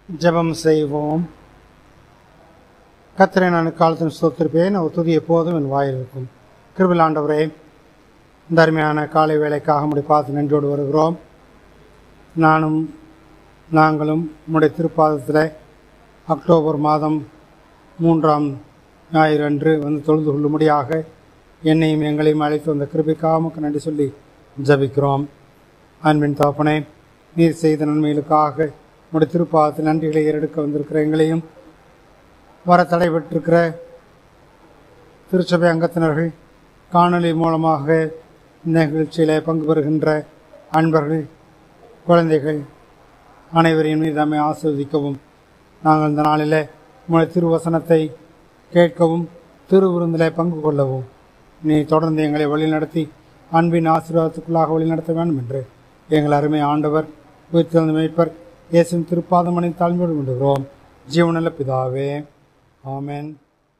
ஜெபம் செய்வோம் கத்திரை நான் காலத்தின் ஸ்தோத்திருப்பேன் அவர் துதி எப்போதும் என் வாயில் இருக்கும் கிருபில் ஆண்டவரே இந்த அருமையான காலை வேலைக்காக முடி பார்த்து நன்றியோடு வருகிறோம் நானும் நாங்களும் உம்முடைய திருப்பாதத்தில் அக்டோபர் மாதம் மூன்றாம் ஞாயிறு அன்று வந்து தொழுது கொள்ளும்படியாக என்னையும் எங்களையும் அழைத்து வந்த கிருபைக்காக உமக்கு நன்றி சொல்லி ஜபிக்கிறோம் அன்பின் தாப்பனே நீர் செய்த நன்மைகளுக்காக உடைய திருப்பாதத்தில் நன்றிகளை ஏறெடுக்க வந்திருக்கிற எங்களையும் வர தடைபட்டிருக்கிற திருச்சபை அங்கத்தினர்கள் காணொளி மூலமாக இந்த நிகழ்ச்சியில் பங்கு பெறுகின்ற அன்பர்கள் குழந்தைகள் அனைவரையும் நீர் நம்மை ஆஸ்வதிக்கவும் நாங்கள் இந்த நாளில் உங்களுடைய திருவசனத்தை கேட்கவும் திருவிருந்தில் பங்கு கொள்ளவும் நீ தொடர்ந்து எங்களை வழிநடத்தி அன்பின் ஆசீர்வாதத்துக்குள்ளாக வழிநடத்த வேண்டும் என்று எங்கள் அருமை ஆண்டவர் உயிர்த்தெழுந்த மேய்ப்பர் இயேசுவின் திருப்பாதமனை தாழ்மையோடு கொண்டுகிறோம் ஜீவனல்ல பிதாவே ஆமென்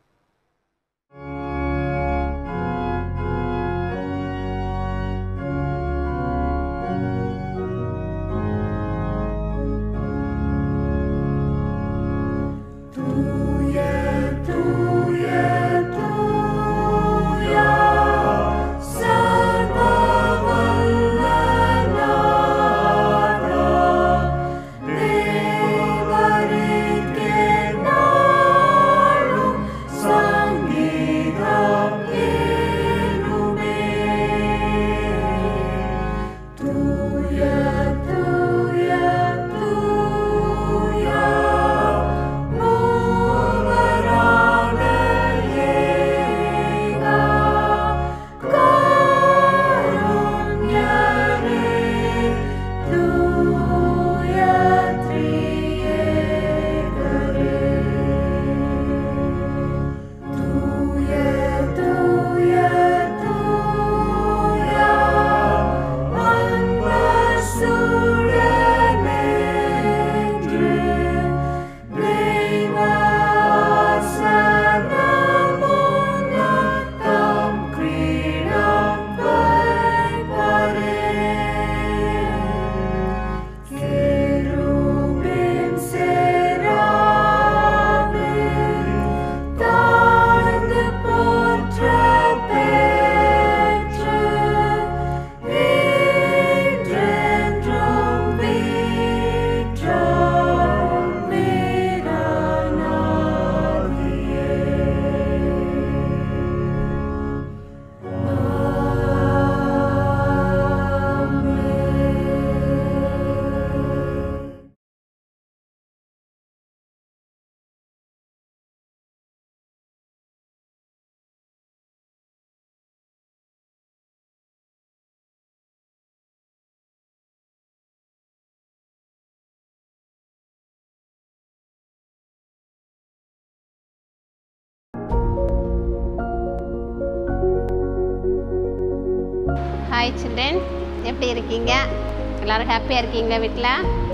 ஹாய் சில்ட்ரன் எப்படி இருக்கீங்க எல்லாரும் ஹாப்பியாக இருக்கீங்களா வீட்டில்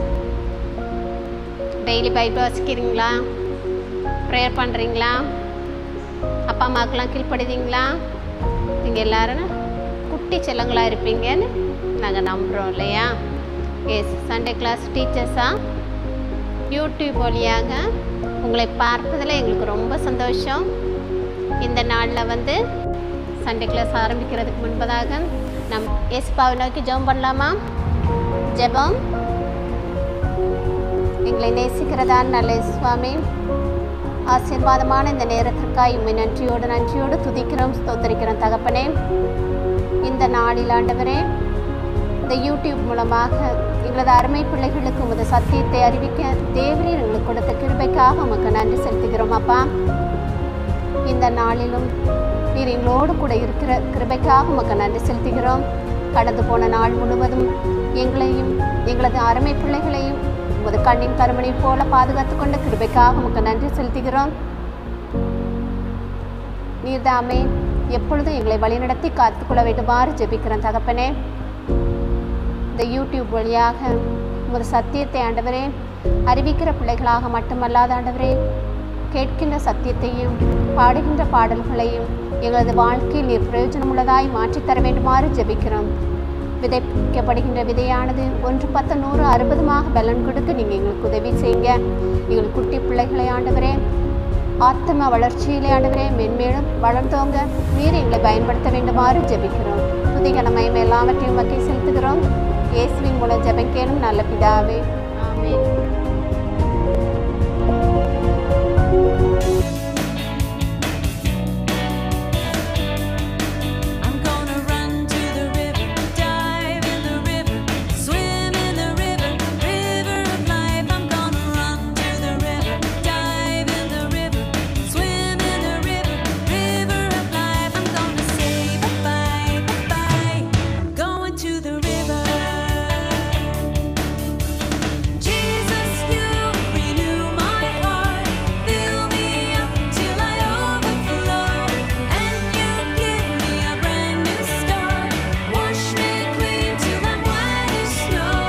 டெய்லி பைபிள் வாசிக்கிறீங்களா ப்ரேயர் பண்ணுறீங்களா அப்பா அம்மாக்கெல்லாம் கீழ்ப்படுதீங்களா நீங்கள் எல்லாரும் குட்டி செல்லங்களாக இருப்பீங்கன்னு நாங்கள் நம்புகிறோம் இல்லையா எஸ் சண்டே கிளாஸ் டீச்சர்ஸாக யூடியூப் வழியாக உங்களை பார்ப்பதில் எங்களுக்கு ரொம்ப சந்தோஷம் இந்த நாளில் வந்து சண்டே கிளாஸ் ஆரம்பிக்கிறதுக்கு முன்பதாக நம் ஏசுப்பாவை நோக்கி ஜெபம் பண்ணலாமா ஜெபம் எங்களை நேசிக்கிறதா நல்ல சுவாமி ஆசீர்வாதமான இந்த நேரத்திற்காக இம்மை நன்றியோடு நன்றியோடு துதிக்கிறோம் ஸ்தோத்தரிக்கிறோம் தகப்பனே இந்த நாளில் ஆண்டவரே இந்த யூடியூப் மூலமாக எங்களது அருமை பிள்ளைகளுக்கு உமது சத்தியத்தை அறிவிக்க தேவரீர் எங்களுக்கு கொடுத்த கிருபைக்காக உமக்கு நன்றி செலுத்துகிறோம் அப்பா இந்த நாளிலும் நீர் எங்களோடு கூட இருக்கிற கிருபைக்காக உமக்கு நன்றி செலுத்துகிறோம் கடந்து போன நாள் முழுவதும் எங்களையும் எங்களது அருமை பிள்ளைகளையும் உமது கண்ணின் கருமணி போல பாதுகாத்து கொண்ட கிருபைக்காக உமக்கு நன்றி செலுத்துகிறோம் நீர்தாமே எப்பொழுதும் எங்களை வழிநடத்தி காத்துக்கொள்ள வேண்டுமாறு ஜெபிக்கிறோம் தகப்பனே இந்த யூடியூப் வழியாக உமது சத்தியத்தை ஆண்டவரே அறிவிக்கிற பிள்ளைகளாக மட்டுமல்லாத ஆண்டவரே கேட்கின்ற சத்தியத்தையும் பாடுகின்ற பாடல்களையும் எங்களது வாழ்க்கையில் நீர் பிரயோஜனமுள்ளதாய் மாற்றித் தர வேண்டுமாறு ஜெபிக்கிறோம் விதைக்கப்படுகின்ற விதையானது ஒன்று பத்து நூறு அறுபதுமாக பலன் கொடுக்க நீங்கள் எங்களுக்கு உதவி செய்யுங்க எங்கள் குட்டி பிள்ளைகளை ஆண்டவரே ஆத்ம வளர்ச்சியிலே ஆண்டவரே மென்மேலும் வளர்ந்தோங்க நீர் எங்களை பயன்படுத்த வேண்டுமாறு ஜெபிக்கிறோம் துதிகனமயம் எல்லாவற்றையும் மக்கை செலுத்துகிறோம் இயேசுவின் மூலம் ஜெபிக்கணும் நல்ல பிதாவே ஆமென் I'm gonna run to the river, dive in the river, swim in the river, river of life. I'm gonna run to the river, dive in the river, swim in the river, river of life. I'm gonna say bye bye, bye bye. I'm going to the river. Jesus, you renew my heart, fill me up till I overflow, and you give me a brand new start. Wash me clean till I'm white as snow.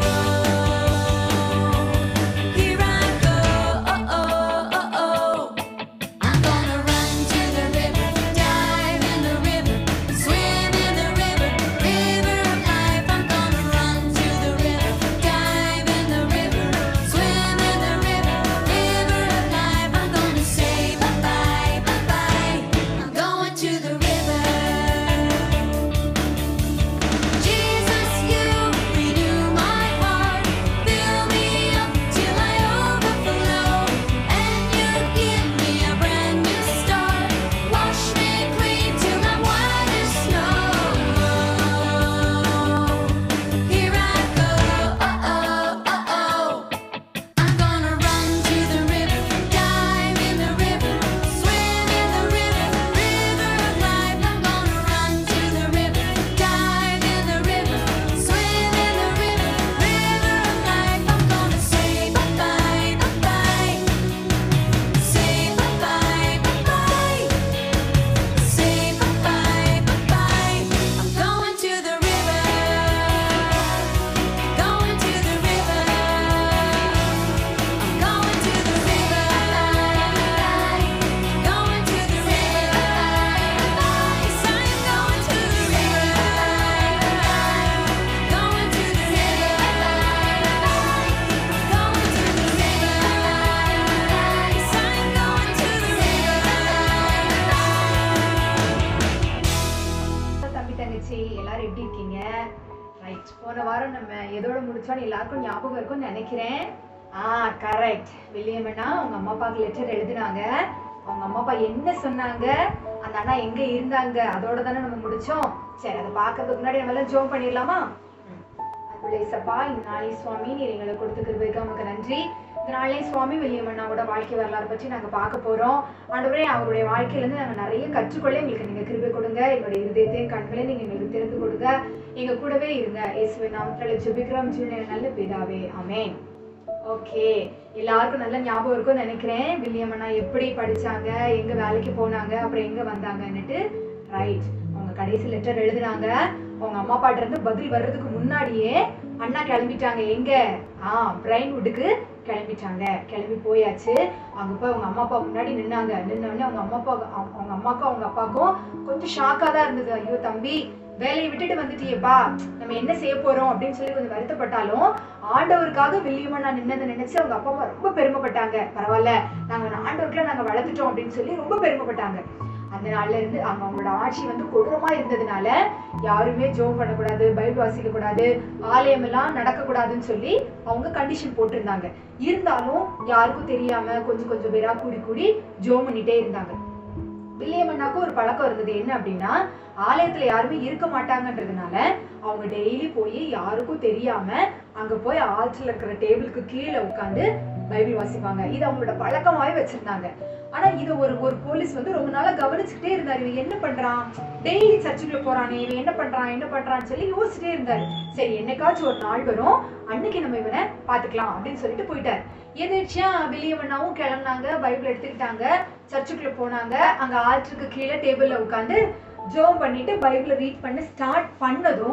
Here I go, oh oh oh oh. I'm gonna run to the river, dive in the river, swim in the river, river of life. I'm gonna run to the river, dive in the river, swim in the river, river of life. I'm gonna say bye bye, bye bye. I'm going to the river. Jesus, you renew my heart, fill me up till I overflow, and you give me a brand new start. Wash me clean till I'm white as snow. Here I go, oh oh oh oh. I'm gonna run to the river, dive in the river, swim in the river, river of life. I'm gonna run to the river, dive in the river, swim in the river, river of life. I'm gonna say bye bye, bye bye, say bye bye, bye bye, say bye bye, bye bye. I'm going to the river, going to the river. I'm going to the river, going to the river. Yes, I'm going to the river, going to the river. Going to the river, yes, I'm going to the river. தம்பி தங்கச்சி எல்லாரும் எப்படி இருக்கீங்க right போன வாரம் நம்ம எதோட முடிச்சோன்னு எல்லாருக்கும் ஞாபகம் இருக்கும்னு நினைக்கிறேன் ஆ கரெக்ட் வில்லியம்மனா அவங்க அம்மா அப்பாவுக்கு லெட்டர் எழுதினாங்க அவங்க அம்மா அப்பா என்ன சொன்னாங்க அந்த அண்ணா எங்க இருந்தாங்க அதோட தானே நம்ம முடிச்சோம் சரி அதை பார்க்கறதுக்கு முன்னாடி நம்ம எல்லாம் ஜோம் பண்ணிடலாமா அன்புள்ள இசப்பா இந்த நாளை சுவாமி நீர் எங்களுக்கு கொடுத்துக்கிறதுக்கு உங்களுக்கு நன்றி இந்த நாளே சுவாமி வில்லியம்மண்ணாவோட வாழ்க்கை வரலாறு பற்றி நாங்கள் பார்க்க போகிறோம் ஆண்டவரே அவருடைய வாழ்க்கையிலேருந்து நாங்கள் நிறைய கற்றுக்கொள்ள எங்களுக்கு நீங்கள் கிருபை கொடுங்க எங்களுடைய இருதயத்தையும் கண்களையும் நீங்கள் எங்களுக்கு திறந்து கொடுங்க எங்கள் கூடவே இருங்க இயேசுவை நாமத்தில் ஜெபிக்கிறோம் ஜீவன நல்ல பிதாவே ஆமென் ஓகே எல்லாருக்கும் நல்ல ஞாபகம் இருக்கும்னு நினைக்கிறேன் வில்லியம்மண்ணா எப்படி படிச்சாங்க எங்க வேலைக்கு போனாங்க அப்புறம் எங்க வந்தாங்கன்னுட்டு ரைட் அவங்க கடைசி லெட்டர் எழுதுனாங்க அவங்க அம்மா அப்பாட்ட இருந்து பதில் வர்றதுக்கு முன்னாடியே அண்ணா கிளம்பிட்டாங்க எங்க ஆ பிரைன்வுட்டுக்கு கிளம்பிட்டாங்க கிளம்பி போயாச்சு அங்க போய் அவங்க அம்மா அப்பா முன்னாடி நின்னாங்க நின்ன உடனே அவங்க அம்மா அப்பா அவங்க அவங்க அம்மாக்கும் அவங்க அப்பாவுக்கும் கொஞ்சம் ஷாக்கா தான் இருந்தது ஐயோ தம்பி வேலையை விட்டுட்டு வந்துட்டியேப்பா நம்ம என்ன செய்ய போறோம் அப்படின்னு சொல்லி கொஞ்சம் வருத்தப்பட்டாலும் ஆண்டவருக்காக வில்லியம்மன் நின்னதை நினைச்சு அவங்க அப்பா அம்மா ரொம்ப பெருமைப்பட்டாங்க பரவாயில்ல நாங்க ஆண்டவருக்குள்ள நாங்க வளர்த்துட்டோம் அப்படின்னு சொல்லி ரொம்ப பெருமைப்பட்டாங்க அந்த நாள்ல இருந்து அவங்க அவங்களோட ஆட்சி வந்து கொடூரமா இருந்ததுனால யாருமே ஜோம் பண்ணக்கூடாது பைபிள் வாசிக்க கூடாது ஆலயம் எல்லாம் நடக்க கூடாதுன்னு சொல்லி அவங்க கண்டிஷன் போட்டிருந்தாங்க இருந்தாலும் யாருக்கும் தெரியாம கொஞ்சம் கொஞ்சம் பேரா கூடி கூடி ஜோம் பண்ணிட்டே இருந்தாங்க வில்லியம்மன்னாக்கும் ஒரு பழக்கம் இருந்தது என்ன அப்படின்னா ஆலயத்துல யாருமே இருக்க மாட்டாங்கன்றதுனால அவங்க டெய்லி போய் யாருக்கும் தெரியாம அங்க போய் ஆல்ட்ல இருக்கிற டேபிளுக்கு கீழே உட்காந்து பைபிள் வாசிப்பாங்க இது அவங்களோட பழக்கமாவே வச்சிருந்தாங்க ஆனா இத ஒரு ஒரு போலீஸ் வந்து ரொம்ப நாளா கவனிச்சுக்கிட்டே இருந்தாரு இவன் என்ன பண்றான் டெய்லி சர்ச்சுக்குள்ள போறானே இவன் என்ன பண்றான் என்ன பண்றான்னு சொல்லி யோசிச்சுட்டே இருந்தாரு சரி என்னைக்காச்சும் ஒரு நாள் வரும் அன்னைக்கு நம்ம இவனை பாத்துக்கலாம் அப்படின்னு சொல்லிட்டு போயிட்டாரு எதிர்ச்சியா வில்லியம்மனாவும் கிளம்புனாங்க பைபிள் எடுத்துக்கிட்டாங்க சர்ச்சுக்குள்ள போனாங்க அங்க ஆல்டருக்கு கீழே டேபிள்ல உட்காந்து ஜோம் பண்ணிட்டு பைபிளை ரீட் பண்ண ஸ்டார்ட் பண்ணதும்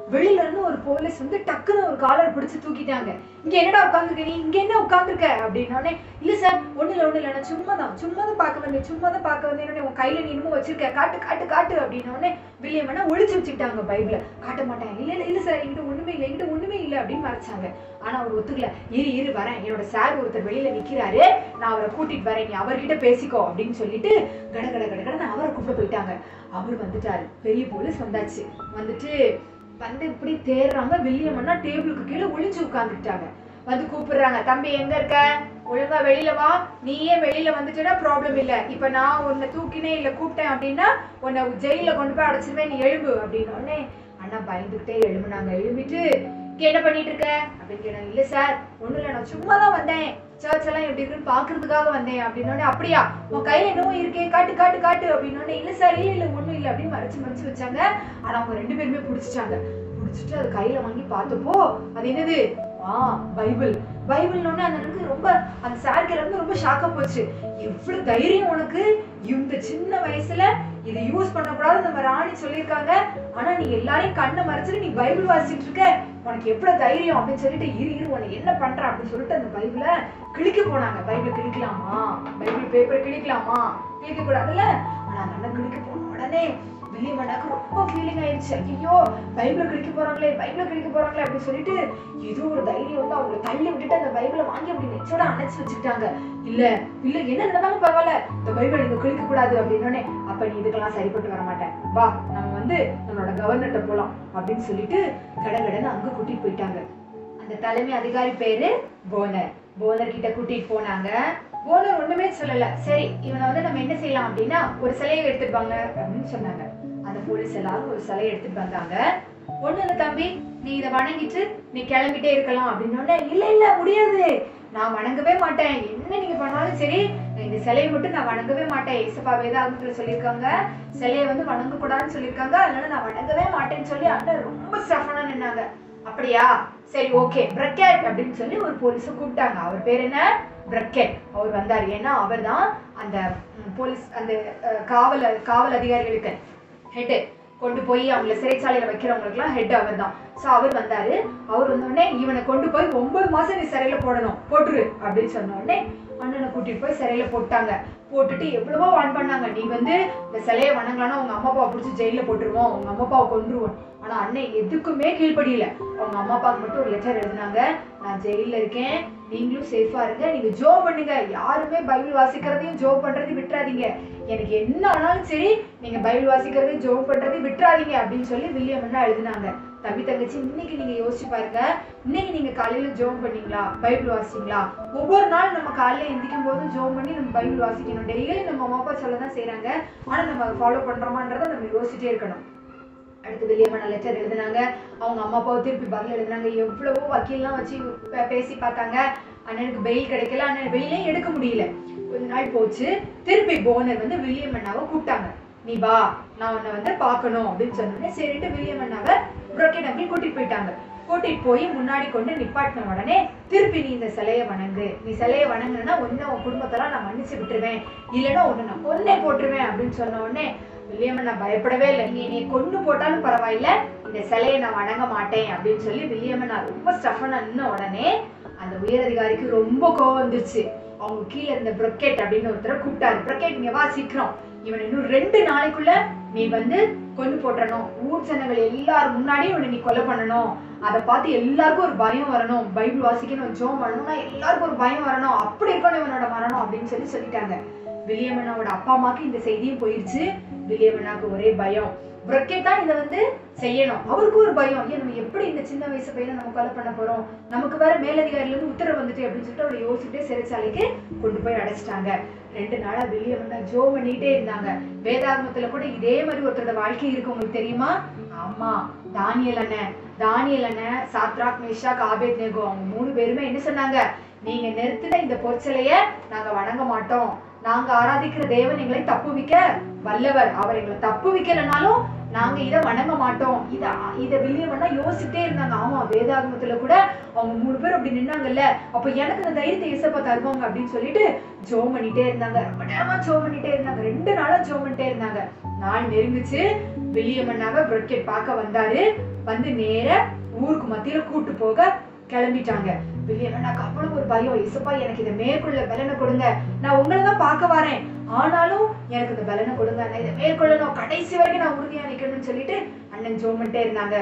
வெளியில இருந்து ஒரு போலீஸ் வந்து டக்குன்னு ஒரு காலர் பிடிச்சு தூக்கிட்டாங்க இங்க என்னடா உட்காந்துருக்க நீ இங்க என்ன உட்காந்துருக்க அப்படின்னோடனே இல்ல சார் ஒண்ணு இல்ல ஒண்ணு இல்ல நான் சும்மா தான் சும்மா தான் பார்க்க வந்தேன் சும்மா தான் பார்க்க வந்தேன் உன் கையில நீ இன்னமும் வச்சிருக்க காட்டு காட்டு காட்டு அப்படின்னோடனே வில்லியம் வேணா ஒளிச்சு வச்சுக்கிட்டாங்க பைபிள காட்ட மாட்டாங்க இல்ல இல்ல இல்ல சார் என்கிட்ட ஒண்ணுமே இல்லை என்கிட்ட ஒண்ணுமே இல்லை அப்படின்னு மறைச்சாங்க ஆனா அவர் ஒத்துக்கல இரு இரு வரேன் என்னோட சார் ஒருத்தர் வெளியில நிக்கிறாரு நான் அவரை கூட்டிட்டு வரேன் நீ அவர்கிட்ட பேசிக்கோ அப்படின்னு சொல்லிட்டு கட கட கட கடன்னு அவரை கூப்பிட்டு போயிட்டாங்க அவர் வந்துட்டாரு பெரிய போலீஸ் வந்தாச்சு வந்துட்டு வந்து இப்படி தேடுறாங்க வில்லியம் அண்ணா டேபிளுக்கு கீழே ஒளிஞ்சு உட்கார்ந்துட்டாங்க வந்து கூப்பிடுறாங்க தம்பி எங்க இருக்க ஒழுங்கா வெளியில வா நீயே வெளியில வந்துட்டேன்னா ப்ராப்ளம் இல்ல இப்ப நான் உன்னை தூக்கினே இல்ல கூப்பிட்டேன் அப்படின்னா உன்னை ஜெயில கொண்டு போய் அடைச்சிருவேன் நீ எழும்பு அப்படின்னு உடனே அண்ணா பயந்துகிட்டே எழும்புனாங்க எழும்பிட்டு "இங்க என்ன பண்ணிட்டு இருக்க அப்படின்னு கேட்டாங்க இல்ல சார் ஒண்ணும் இல்ல நான் சும்மா தான் வந்தேன் சர்ச் எல்லாம் எப்படி இருக்குன்னு பாக்குறதுக்காக வந்தேன் அப்படின்னு அப்படியா உன் கையில என்னவோ இருக்கே காட்டு காட்டு காட்டு அப்படின்னு இல்ல சார் இல்ல இல்ல ஒண்ணும் இல்ல அப்படின்னு மறைச்சு மறைச்சு வச்சாங்க ஆனா அவங்க ரெண்டு பேருமே பிடிச்சிட்டாங்க பிடிச்சிட்டு அது கையில வாங்கி பார்த்தப்போ அது என்னது ஆ பைபிள் பைபிள்னோடனே அந்த எனக்கு ரொம்ப அந்த சாருக்கு இருந்து ரொம்ப ஷாக்கா போச்சு எவ்வளவு தைரியம் உனக்கு இந்த சின்ன வயசுல இதை யூஸ் பண்ணக்கூடாது நம்ம ராணி சொல்லியிருக்காங்க ஆனா நீ எல்லாரையும் கண்ணை மறைச்சிட்டு நீ பைபிள் வாசிச்சிட்டு இருக்க உனக்கு எவ்வளவு தைரியம் அப்படின்னு சொல்லிட்டு இரு இரு உனக்கு என்ன பண்ற அப்படின்னு சொல்லிட்டு அந்த பைபிளை கிழிக்க போனாங்க பைபிள் கிழிக்கலாமா பைபிள் பேப்பர் கிழிக்கலாமா கிழிக்க கூடாதுல்ல ஆனா அந்த அண்ணன் கிழிக்க போன உடனே வில்லியம் அண்ணாக்கு ரொம்ப ஃபீலிங் ஆயிடுச்சு ஐயோ பைபிளை கிழிக்க போறாங்களே பைபிளை கிழிக்க போறாங்களே அப்படின்னு சொல்லிட்டு ஏதோ ஒரு தைரியம் வந்து அவங்களை தள்ளி விட்டுட்டு அந்த பைபிளை வாங்கி அப்படி நெச்சோட அணைச்சு வச்சுக்கிட்டாங்க இல்ல இல்ல என்ன நடந்தாலும் பரவாயில்ல இந்த பைபிள் நீங்க கிழிக்க கூடாது அப்படின்னோடனே அப்ப நீ இதுக்கெல்லாம் சரிப்பட்டு வர மாட்டேன் வா நம்ம வந்து நம்மளோட கவர்னர்கிட்ட போலாம் அப்படின்னு சொல்லிட்டு கடகடன்னு அங்க கூட்டிட்டு போயிட்டாங்க அந்த தலைமை அதிகாரி பேரு போனர் போனர் கிட்ட கூட்டிட்டு போனாங்க போனர் ஒண்ணுமே சொல்லல சரி இவனை வந்து நம்ம என்ன செய்யலாம் அப்படின்னா ஒரு சிலையை எடுத்துட்டு வாங்க அப்படின்னு சொன்னாங்க அந்த போலீஸ் எல்லாரும் ஒரு சிலையை எடுத்துட்டு வந்தாங்க ஒண்ணு இல்ல தம்பி நீ இதை வணங்கிட்டு நீ கிளம்பிட்டே இருக்கலாம் அப்படின்னு இல்ல இல்ல முடியாது நான் வணங்கவே மாட்டேன் என்ன நீங்க பண்ணாலும் சரி இந்த சிலையை மட்டும் நான் வணங்கவே மாட்டேன் இசப்பா வேதாகமத்துல சொல்லியிருக்காங்க சிலையை வந்து வணங்க கூடாதுன்னு சொல்லியிருக்காங்க அதனால நான் வணங்கவே மாட்டேன்னு சொல்லி அண்ணன் ரொம்ப ஸ்டஃபனா நின்னாங்க அப்படியா சரி ஓகே பிரக்கெட் அப்படின்னு சொல்லி ஒரு போலீஸை கூப்பிட்டாங்க அவர் பேர் என்ன பிரக்கெட் அவர் வந்தார் ஏன்னா அவர் தான் அந்த ம், போலீஸ் அந்த அஹ், காவல் காவல் அதிகாரிகளுக்கு ஹெட்டு கொண்டு போய் அவங்கள சிறைச்சாலையில வைக்கிறவங்களுக்குலாம் ஹெட் அவர் தான் ஸோ அவர் வந்தாரு அவர் வந்த உடனே இவனை கொண்டு போய் ஒன்பது மாசம் நீ சிறையில போடணும் போட்டுரு அப்படின்னு சொன்ன உடனே அண்ணனை கூட்டிட்டு போய் சிறையில போட்டாங்க போட்டுட்டு எவ்வளவோ வான் பண்ணாங்க நீ வந்து இந்த சிலையை வணங்கலாம்னா உங்க அம்மா அப்பாவை பிடிச்சி ஜெயில போட்டுருவோம் உங்க அம்மா அப்பாவை கொண்டுருவோம் ஆனா அண்ணன் எதுக்குமே கீழ்ப்படியல அவங்க அம்மா அப்பாவுக்கு மட்டும் ஒரு லெட்டர் எழுதினாங்க நான் ஜெயில இருக்கேன் நீங்களும் சேஃபா இருங்க நீங்க ஜோ பண்ணுங்க யாருமே பைபிள் வாசிக்கிறதையும் ஜோ பண்றதையும் விட்டுறாதீங்க எனக்கு என்ன ஆனாலும் சரி நீங்க பைபிள் வாசிக்கிறதையும் ஜோ பண்றதையும் விட்டுறாதீங்க அப்படின்னு சொல்லி வில்லியம் அண்ணா எழுதினாங்க தம்பி தங்கச்சி இன்னைக்கு நீங்க யோசிச்சு பாருங்க இன்னைக்கு நீங்க காலையில ஜோம் பண்ணீங்களா பைபிள் வாசிங்களா ஒவ்வொரு நாள் நம்ம காலையில எந்திக்கும் போதும் ஜோம் பண்ணி நம்ம பைபிள் வாசிக்கணும் டெய்லி நம்ம அம்மா அப்பா சொல்ல தான் செய்றாங்க ஆனா நம்ம ஃபாலோ பண்றோமான்றதை நம்ம யோசிச்சிட்டே இருக்கணும் அடுத்து வில்லியம்மன் லெட்டர் எழுதினாங்க அவங்க அம்மா அப்பாவை திருப்பி பதில் எழுதினாங்க எவ்வளவோ வக்கீல்லாம் வச்சு பே- பேசி பார்த்தாங்க அண்ணனுக்கு பெயில் கிடைக்கல அண்ணன் பெயிலே எடுக்க முடியல கொஞ்ச நாள் போச்சு திருப்பி போனர் வந்து வில்லியம் அண்ணாவை கூப்பிட்டாங்க நீ வா நான் உன்னை வந்து பார்க்கணும் அப்படின்னு சொன்னோடனே சரிட்டு வில்லியம் அண்ணாவை புரோக்கெட் அங்கிள் கூட்டிட்டு போயிட்டாங்க கூட்டிட்டு போய் முன்னாடி கொண்டு நிப்பாட்டின உடனே திருப்பி நீ இந்த சிலையை வணங்கு நீ சிலையை வணங்குனா ஒன்னு உன் குடும்பத்தெல்லாம் நான் மன்னிச்சு விட்டுருவேன் இல்லைன்னா ஒன்னு நான் கொன்னே போட்டுருவேன் அப்படின்னு சொன்ன உடனே வில்லியம் நான் பயப்படவே இல்லை நீ என்னை கொண்டு போட்டாலும் பரவாயில்ல இந்த சிலையை நான் வணங்க மாட்டேன் அப்படின்னு சொல்லி வில்லியம் நான் ரொம்ப ஸ்டஃபனா நின்ன உடனே அந்த உயரதிகாரிக்கு ரொம்ப கோவம் வந்துருச்சு அவங்க கீழே இருந்த ப்ரொக்கெட் அப்படின்னு ஒருத்தரை கூப்பிட்டாரு ப்ரொக்கெட் இங்க வா சீக்கிரம் இவனை இன்னும் ரெண்டு நாளைக்குள்ள நீ வந்து கொண்டு போட்டுறணும் ஊர் ஜனங்கள் எல்லாரும் முன்னாடியும் இவனை நீ கொலை பண்ணணும் அதை பார்த்து எல்லாருக்கும் ஒரு பயம் வரணும் பைபிள் வாசிக்கணும் ஜோம் பண்ணணும்னா எல்லாருக்கும் ஒரு பயம் வரணும் அப்படி இருக்கணும் இவனோட மரணம் அப்படின்னு சொல்லி சொல்லிட்டாங்க வில்லியமண்ணாவோட அப்பா அம்மாக்கு இந்த செய்தியும் போயிருச்சு வில்லியமண்ணாக்கு ஒரே பயம் புரக்கெட் தான் இதை வந்து செய்யணும் அவருக்கு ஒரு பயம் ஐயோ நம்ம எப்படி இந்த சின்ன வயசு பையனை நம்ம கொலை பண்ண போறோம் நமக்கு வேற மேலதிகாரில இருந்து உத்தரவு வந்துட்டு அப்படின்னு சொல்லிட்டு அவர் யோசிச்சுட்டே சிறைச்சாலைக்கு கொண்டு போய் அடைச்சிட்டாங்க ரெண்டு நாளா வில்லியம் தான் ஜோ பண்ணிட்டே இருந்தாங்க வேதாகமத்துல கூட இதே மாதிரி ஒருத்தரோட வாழ்க்கை இருக்கு உங்களுக்கு தெரியுமா ஆமா தானியல் அண்ணன் தானியல் அண்ணன் சாத்ராக் மேஷாக் ஆபேத் நேகோ அவங்க மூணு பேருமே என்ன சொன்னாங்க நீங்க நிறுத்தின இந்த பொற்சிலைய நாங்க வணங்க மாட்டோம் நாங்க ஆராதிக்கிற தேவன் எங்களை தப்புவிக்க வல்லவர் அவர் எங்களை தப்புவிக்கலனாலும் நாங்க இதை வணங்க மாட்டோம் இத இத வில்லியம்னா யோசிச்சுட்டே இருந்தாங்க ஆமா வேதாகமத்துல கூட அவங்க மூணு பேர் அப்படி நின்னாங்கல்ல அப்ப எனக்கு இந்த தைரியத்தை இசப்பா தருவாங்க அப்படின்னு சொல்லிட்டு ஜோம் பண்ணிட்டே இருந்தாங்க ரொம்ப நேரமா ஜோம் பண்ணிட்டே இருந்தாங்க ரெண்டு நாளா ஜோம் பண்ணிட்டே இருந்தாங்க நாள் நெருங்குச்சு வில்லியம்மன்னாவை புரட்கெட் பார்க்க வந்தாரு வந்து நேர ஊருக்கு மத்தியில கூட்டு போக கிளம்பிட்டாங்க வில்லியமனாக்கு அவ்வளவு ஒரு பயம் இசப்பா எனக்கு இதை மேற்கொள்ள பலனை கொடுங்க நான் உங்களை தான் பார்க்க வரேன் ஆனாலும் எனக்கு இந்த பலனை கொடுங்க நான் இதை மேற்கொள்ளணும் கடைசி வரைக்கும் நான் உறுதியா நிக்கணும்னு சொல்லிட்டு அண்ணன் ஜோம் பண்ணிட்டே இருந்தாங்க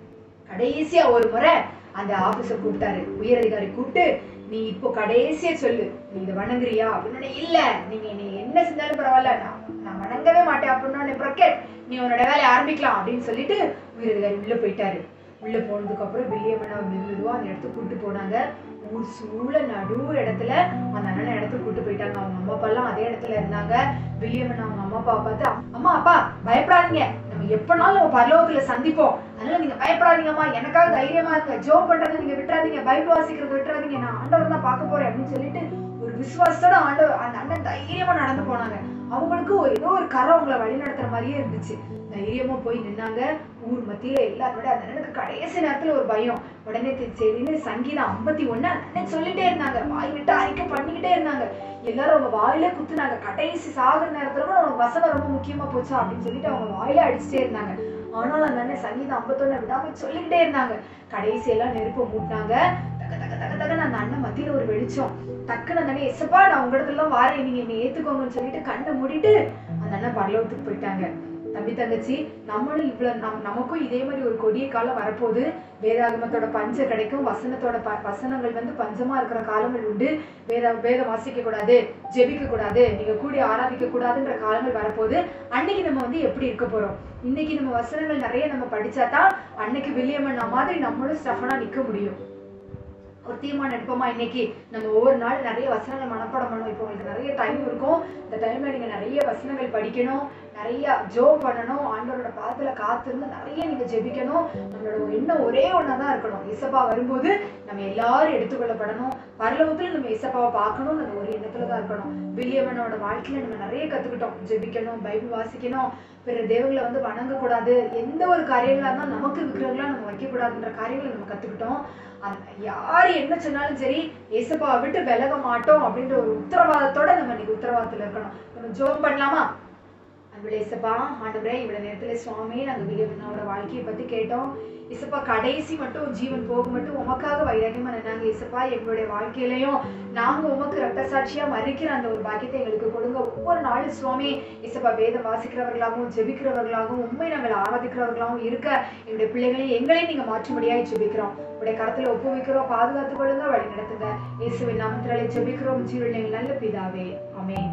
கடைசியா ஒரு முறை அந்த ஆபீசர் கூப்பிட்டாரு உயர் அதிகாரி கூப்பிட்டு நீ இப்போ கடைசியா சொல்லு நீ இதை வணங்குறியா அப்படின்னு இல்ல நீங்க நீ என்ன செஞ்சாலும் பரவாயில்ல நான் நான் வணங்கவே மாட்டேன் அப்படின்னு ப்ரொக்கெட் நீ உன்னோட வேலையை ஆரம்பிக்கலாம் அப்படின்னு சொல்லிட்டு உயர் அதிகாரி உள்ள போயிட்டாரு உள்ள போனதுக்கு அப்புறம் வில்லியம்மனை மெதுவா அந்த இடத்துக்கு கூட்டு போனாங்க ஊர் சூழ நடு இடத்துல அந்த அண்ணனை இடத்துக்கு கூட்டு போயிட்டாங்க அவங்க அம்மா அப்பா எல்லாம் அதே இடத்துல இருந்தாங்க வில்லியம்மன் அவங்க அம்மா அப்பா பார்த்து அம்மா அப்பா பயப்படாதீங்க நம்ம எப்பனாலும் நம்ம பரலோகத்துல சந்திப்போம் அதனால நீங்க பயப்படாதீங்கம்மா எனக்காக தைரியமா இருங்க ஜோம் பண்றதை நீங்க விட்டுறாதீங்க பைபிள் வாசிக்கிறத விட்டுறாதீங்க நான் ஆண்டவர் தான் பார்க்க போறேன் அப்படின்னு சொல்லிட்டு ஒரு விசுவாசத்தோட ஆண்டவர் அந்த அண்ணன் தைரியமா நடந்து போனாங்க அவங்களுக்கு ஒரு- ஏதோ ஒரு கரை அவங்கள வழி நடத்துற மாதிரியே இருந்துச்சு தைரியமா போய் நின்னாங்க ஊர் மத்தியில எல்லாரோட அந்த அண்ணனுக்கு கடைசி நேரத்துல ஒரு பயம் உடனே தி- சரின்னு சங்கீதம் ஐம்பத்தி ஒண்ணு அந்த அண்ணன் சொல்லிட்டே இருந்தாங்க வாய் விட்டு அறிக்கை பண்ணிக்கிட்டே இருந்தாங்க எல்லாரும் அவங்க வாயிலே குத்துனாங்க கடைசி சாகுற நேரத்துல கூட அவங்க வசனம் ரொம்ப முக்கியமா போச்சா அப்படின்னு சொல்லிட்டு அவங்க வாயில அடிச்சுட்டே இருந்தாங்க ஆனாலும் அந்த அண்ணன் சங்கீதம் ஐம்பத்தொன்னு விடாம சொல்லிக்கிட்டே இருந்தாங்க கடைசி எல்லாம் நெருப்பை மூட்டினாங்க தக்க தக்க தக்க தக்கன்னு அந்த அண்ணன் மத்தியில ஒரு வெளிச்சம் டக்குன்னு அந்த அண்ணன் எசப்பா நான் உங்க இடத்துல எல்லாம் வாரேன் நீங்க என்னை ஏத்துக்கோங்கன்னு சொல்லிட்டு கண்ணை மூடிட்டு அந்த அண்ணன் பரலோகத்துக்கு போயிட்டாங்க தம்பி தங்கச்சி நம்மளும் இவ்வளவு நம் நமக்கும் இதே மாதிரி ஒரு கொடிய காலம் வரப்போகுது வேதாகமத்தோட பஞ்ச கிடைக்கும் வசனத்தோட ப வசனங்கள் வந்து பஞ்சமா இருக்கிற காலங்கள் உண்டு வேத வேதம் வாசிக்க கூடாது ஜெபிக்க கூடாது நீங்க கூடி ஆராதிக்க கூடாதுன்ற காலங்கள் வரப்போகுது அன்னைக்கு நம்ம வந்து எப்படி இருக்க போறோம் இன்னைக்கு நம்ம வசனங்கள் நிறைய நம்ம படிச்சாதான் அன்னைக்கு வில்லியம்மன் மாதிரி நம்மளும் ஸ்டஃபனா நிக்க முடியும் ஒரு தீர்மானம் எடுப்போமா இன்னைக்கு நம்ம ஒவ்வொரு நாள் நிறைய வசனங்கள் மனப்பாடம் பண்ணுவோம் இப்போ உங்களுக்கு நிறைய டைம் இருக்கும் இந்த டைம்ல நீங்க நிறைய வசனங்கள் படிக்கணும் நிறைய ஜோ பண்ணணும் ஆண்டவரோட பாதத்துல காத்திருந்து நிறைய நீங்க ஜெபிக்கணும் நம்மளோட எண்ணம் ஒரே ஒண்ணா தான் இருக்கணும் இசப்பா வரும்போது நம்ம எல்லாரும் எடுத்துக்கொள்ளப்படணும் பரலோகத்துல நம்ம இசப்பாவை பார்க்கணும் அந்த ஒரு எண்ணத்துல தான் இருக்கணும் வில்லியம்மனோட வாழ்க்கையில நம்ம நிறைய கத்துக்கிட்டோம் ஜெபிக்கணும் பைபிள் வாசிக்கணும் பிற தேவங்களை வந்து வணங்கக்கூடாது எந்த ஒரு காரியங்களா இருந்தாலும் நமக்கு விக்கிரங்களா நம்ம வைக்கக்கூடாதுன்ற காரியங்களை நம்ம கத்துக்கிட்டோம் அந்த யார் என்ன சொன்னாலும் சரி ஏசப்பாவை விட்டு விலக மாட்டோம் அப்படின்ற ஒரு உத்தரவாதத்தோட நம்ம இன்னைக்கு உத்தரவாதத்துல இருக்கணும் நம்ம ஜோம் பண்ணலாமா அன்புள்ள இசப்பா ஆண்டவரே இவ்வளவு நேரத்துல சுவாமி நாங்க வில்லியம்மனோட வாழ்க்கையை பத்தி கேட்டோம் இசப்பா கடைசி மட்டும் ஜீவன் போக மட்டும் உமக்காக வைராகியமா நின்னாங்க இசப்பா எங்களுடைய வாழ்க்கையிலையும் நாங்க உமக்கு ரத்த சாட்சியா மறிக்கிற அந்த ஒரு பாக்கியத்தை எங்களுக்கு கொடுங்க ஒவ்வொரு நாளும் சுவாமி இசப்பா வேதம் வாசிக்கிறவர்களாகவும் ஜெபிக்கிறவர்களாகவும் உண்மை நாங்கள் ஆராதிக்கிறவர்களாகவும் இருக்க எங்களுடைய பிள்ளைகளையும் எங்களையும் நீங்க மாற்றும்படியாய் ஜெபிக்கிறோம் உடைய கரத்துல ஒப்புவிக்கிறோம் பாதுகாத்துக் கொள்ளுங்க வழி நடத்துங்க இயேசுவின் நாமத்தினாலே ஜெபிக்கிறோம் ஜீவன் எங்கள் நல்ல பிதாவே ஆமென்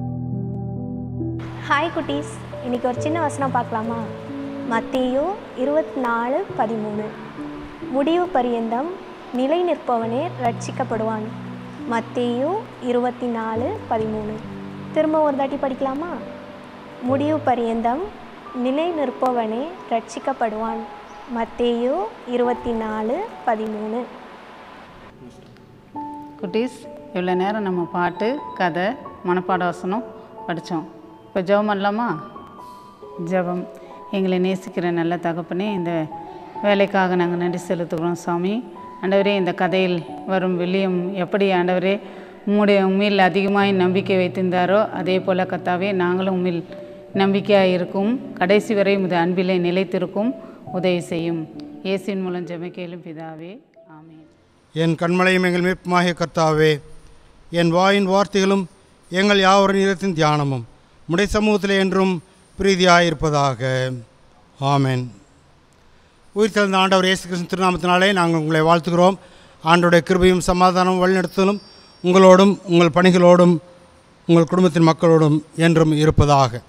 ஹாய் குட்டீஸ் இன்னைக்கு ஒரு சின்ன வசனம் பார்க்கலாமா மத்தேயு இருபத்தி நாலு பதிமூணு முடிவு பரியந்தம் நிலை நிற்பவனே ரட்சிக்கப்படுவான் மத்தேயு இருபத்தி நாலு பதிமூணு திரும்ப ஒரு தாட்டி படிக்கலாமா முடிவு பரியந்தம் நிலை நிற்பவனே ரட்சிக்கப்படுவான் மத்தேயு இருபத்தி நாலு பதிமூணு குட்டீஸ் இவ்வளோ நேரம் நம்ம பாட்டு கதை மனப்பாட வசனம் படித்தோம் இப்போ ஜெபம் பண்ணலாமா ஜெபம் எங்களை நேசிக்கிற நல்ல தகப்பனே இந்த வேலைக்காக நாங்கள் நன்றி செலுத்துகிறோம் சாமி ஆண்டவரே இந்த கதையில் வரும் வில்லியம் எப்படி ஆண்டவரே உம்முடைய உண்மையில் அதிகமாய் நம்பிக்கை வைத்திருந்தாரோ அதே போல் கத்தாவே நாங்களும் உண்மையில் நம்பிக்கையாக இருக்கும் கடைசி வரை உமது அன்பிலே நிலைத்திருக்கும் உதவி செய்யும் இயேசுவின் மூலம் ஜெபிக்கலும் பிதாவே ஆமென் என் கண்மலையும் எங்கள் மீட்புமாகிய கர்த்தாவே என் வாயின் வார்த்தைகளும் எங்கள் யாவரின் இடத்தின் தியானமும் முடை சமூகத்தில் என்றும் பிரீதியாயிருப்பதாக ஆமென் உயிர் தெழுந்த ஆண்டவர் இயேசு கிறிஸ்து திருநாமத்தினாலே நாங்கள் உங்களை வாழ்த்துகிறோம் ஆண்டோடைய கிருபையும் சமாதானம் வழிநடத்தலும் உங்களோடும் உங்கள் பணிகளோடும் உங்கள் குடும்பத்தின் மக்களோடும் என்றும் இருப்பதாக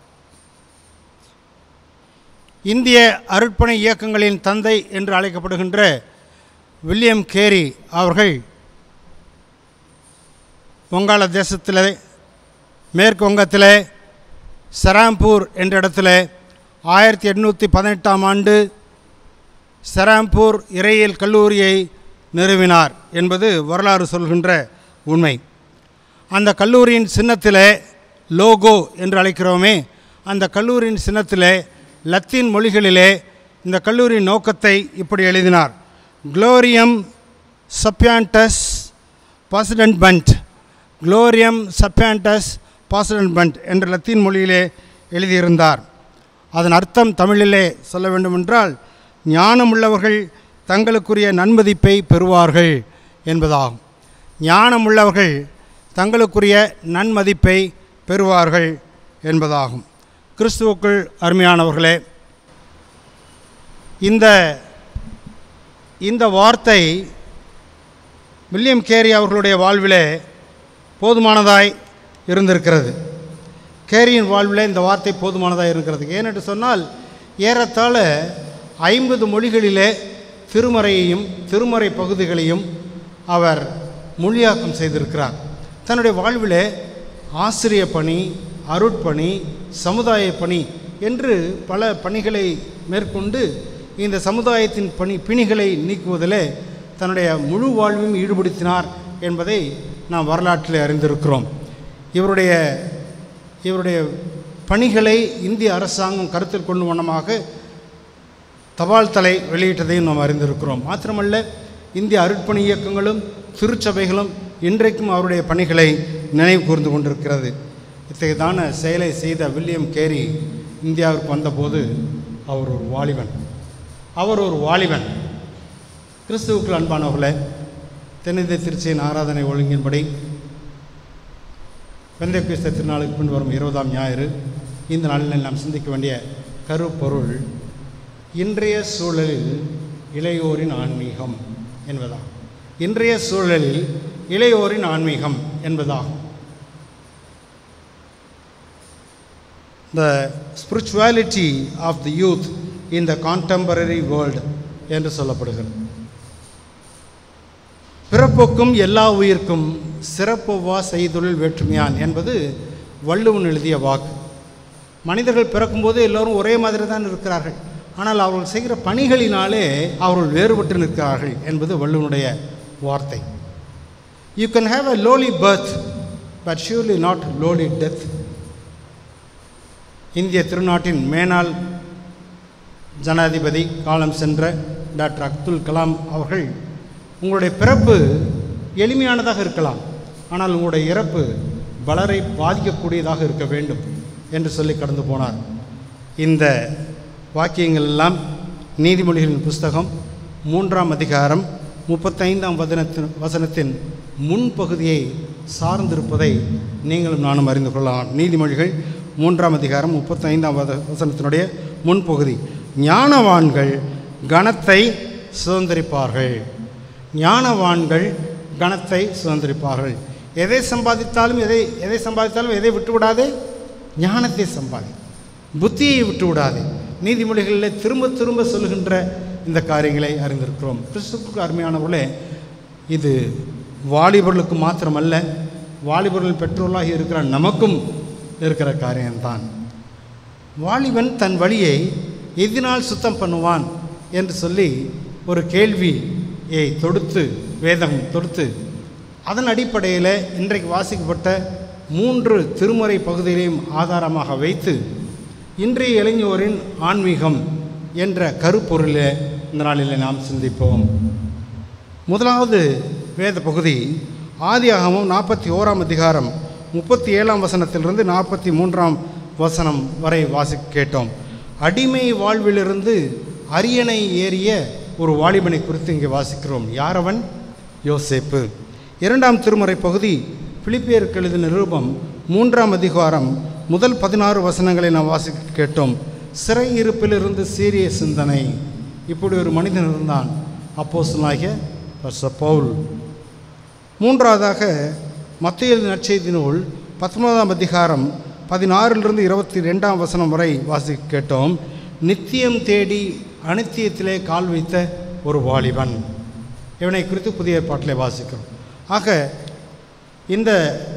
இந்திய அருட்பணி இயக்கங்களின் தந்தை என்று அழைக்கப்படுகின்ற வில்லியம் கேரி அவர்கள் வங்காள தேசத்தில் மேற்கு வங்கத்தில் சராம்பூர் என்ற இடத்துல ஆயிரத்தி எட்நூற்றி பதினெட்டாம் ஆண்டு சராம்பூர் இறையியல் கல்லூரியை நிறுவினார் என்பது வரலாறு சொல்கின்ற உண்மை அந்த கல்லூரியின் சின்னத்தில் லோகோ என்று அழைக்கிறோமே அந்த கல்லூரியின் சின்னத்தில் லத்தீன் மொழிகளிலே இந்த கல்லூரியின் நோக்கத்தை இப்படி எழுதினார் குளோரியம் சப்பியாண்டஸ் பாசிடன்ட் பண்ட் குளோரியம் சப்பியாண்டஸ் பாசிடன்ட் பண்ட் என்ற லத்தீன் மொழியிலே எழுதியிருந்தார் அதன் அர்த்தம் தமிழிலே சொல்ல வேண்டுமென்றால் ஞானமுள்ளவர்கள் தங்களுக்குரிய நன்மதிப்பை பெறுவார்கள் என்பதாகும் ஞானமுள்ளவர்கள் தங்களுக்குரிய நன்மதிப்பை பெறுவார்கள் என்பதாகும் கிறிஸ்துவுக்குள் அருமையானவர்களே இந்த இந்த வார்த்தை வில்லியம் கேரி அவர்களுடைய வாழ்விலே போதுமானதாய் இருந்திருக்கிறது கேரியின் வாழ்வில் இந்த வார்த்தை போதுமானதாக இருக்கிறது ஏனென்று சொன்னால் ஏறத்தாழ ஐம்பது மொழிகளிலே திருமறையையும் திருமறை பகுதிகளையும் அவர் மொழியாக்கம் செய்திருக்கிறார் தன்னுடைய வாழ்விலே ஆசிரிய பணி அருட்பணி சமுதாய பணி என்று பல பணிகளை மேற்கொண்டு இந்த சமுதாயத்தின் பணி பிணிகளை நீக்குவதிலே தன்னுடைய முழு வாழ்வையும் ஈடுபடுத்தினார் என்பதை நாம் வரலாற்றில் அறிந்திருக்கிறோம் இவருடைய இவருடைய பணிகளை இந்திய அரசாங்கம் கருத்தில் கொள்ளும் வண்ணமாக தபால் தலை வெளியிட்டதையும் நாம் அறிந்திருக்கிறோம் மாத்திரமல்ல இந்திய அருட்பணி இயக்கங்களும் திருச்சபைகளும் இன்றைக்கும் அவருடைய பணிகளை நினைவு கூர்ந்து கொண்டிருக்கிறது இத்தகையதான செயலை செய்த வில்லியம் கேரி இந்தியாவிற்கு வந்தபோது அவர் ஒரு வாலிபன் அவர் ஒரு வாலிபன் கிறிஸ்துவுக்குள் அன்பானவர்களே தென்னிந்திய திருச்சியின் ஆராதனை ஒழுங்கின்படி வெந்தை கிறிஸ்த திருநாளுக்கு பின் வரும் இருபதாம் ஞாயிறு இந்த நாளில் நாம் சிந்திக்க வேண்டிய கருப்பொருள் இன்றைய சூழலில் இளையோரின் ஆன்மீகம் என்பதாகும் இன்றைய சூழலில் இளையோரின் ஆன்மீகம் என்பதாகும் the spirituality of the youth in the contemporary world என்று சொல்லப்படுகிறது பிறப்புக்கும் எல்லா உயிர்க்கும் சிறப்புவா செய்தொழில் வேற்றுமையான் என்பது வள்ளுவன் எழுதிய வாக்கு மனிதர்கள் பிறக்கும்போது எல்லோரும் ஒரே மாதிரி தான் இருக்கிறார்கள் ஆனால் அவர்கள் செய்கிற பணிகளினாலே அவர்கள் வேறுபட்டு நிற்கிறார்கள் என்பது வள்ளுவனுடைய வார்த்தை you can have a lowly birth but surely not lowly death இந்திய திருநாட்டின் மேனாள் ஜனாதிபதி காலம் சென்ற டாக்டர் அப்துல் கலாம் அவர்கள் உங்களுடைய பிறப்பு எளிமையானதாக இருக்கலாம் ஆனால் உங்களுடைய இறப்பு பலரை பாதிக்கக்கூடியதாக இருக்க வேண்டும் என்று சொல்லி கடந்து போனார் இந்த வாக்கியங்கள் எல்லாம் நீதிமொழிகளின் புஸ்தகம் மூன்றாம் அதிகாரம் முப்பத்தைந்தாம் வசனத்தின் வசனத்தின் முன்பகுதியை சார்ந்திருப்பதை நீங்களும் நானும் அறிந்து கொள்ளலாம் நீதிமொழிகள் மூன்றாம் அதிகாரம் முப்பத்தைந்தாம் வத வசனத்தினுடைய முன்பகுதி ஞானவான்கள் கணத்தை சுதந்திரிப்பார்கள் ஞானவான்கள் கணத்தை சுதந்திரிப்பார்கள் எதை சம்பாதித்தாலும் எதை எதை சம்பாதித்தாலும் எதை விட்டு விடாதே ஞானத்தை சம்பாதி புத்தியை விட்டு விடாதே நீதிமொழிகளில் திரும்ப திரும்ப சொல்லுகின்ற இந்த காரியங்களை அறிந்திருக்கிறோம் கிறிஸ்துக்கு அருமையானவர்களே இது வாலிபர்களுக்கு மாத்திரமல்ல வாலிபர்கள் பெற்றோர்களாக இருக்கிற நமக்கும் இருக்கிற காரியம்தான் வாலிபன் தன் வழியை எதினால் சுத்தம் பண்ணுவான் என்று சொல்லி ஒரு கேள்வியை தொடுத்து வேதம் தொடுத்து அதன் அடிப்படையில் இன்றைக்கு வாசிக்கப்பட்ட மூன்று திருமுறை பகுதிகளையும் ஆதாரமாக வைத்து இன்றைய இளைஞரின் ஆன்மீகம் என்ற கருப்பொருளை இந்த நாளில் நாம் சிந்திப்போம் முதலாவது வேத பகுதி ஆதியாகமம் நாற்பத்தி ஓராம் அதிகாரம் முப்பத்தி ஏழாம் வசனத்திலிருந்து நாற்பத்தி மூன்றாம் வசனம் வரை வாசி கேட்டோம் அடிமை வாழ்விலிருந்து அரியணை ஏறிய ஒரு வாலிபனை குறித்து இங்கே வாசிக்கிறோம் யாரவன் யோசேப்பு இரண்டாம் திருமுறை பகுதி பிலிப்பியருக்கு எழுதின நிருபம் மூன்றாம் அதிகாரம் முதல் பதினாறு வசனங்களை நாம் வாசிக்க கேட்டோம் சிறை இருப்பிலிருந்து சீரிய சிந்தனை இப்படி ஒரு மனிதன் இருந்தான் அப்போஸ்தலனாகிய பரிசுத்த பவுல் மூன்றாவதாக மத்திய நற்செய்தி நூல் பத்தொன்பதாம் அதிகாரம் பதினாறிலிருந்து இருபத்தி ரெண்டாம் வசனம் வரை வாசிக்க கேட்டோம் நித்தியம் தேடி அனித்தியத்திலே கால் வைத்த ஒரு வாலிபன் இவனை குறித்து புதிய ஏற்பாட்டிலே வாசிக்கிறோம் ஆக இந்த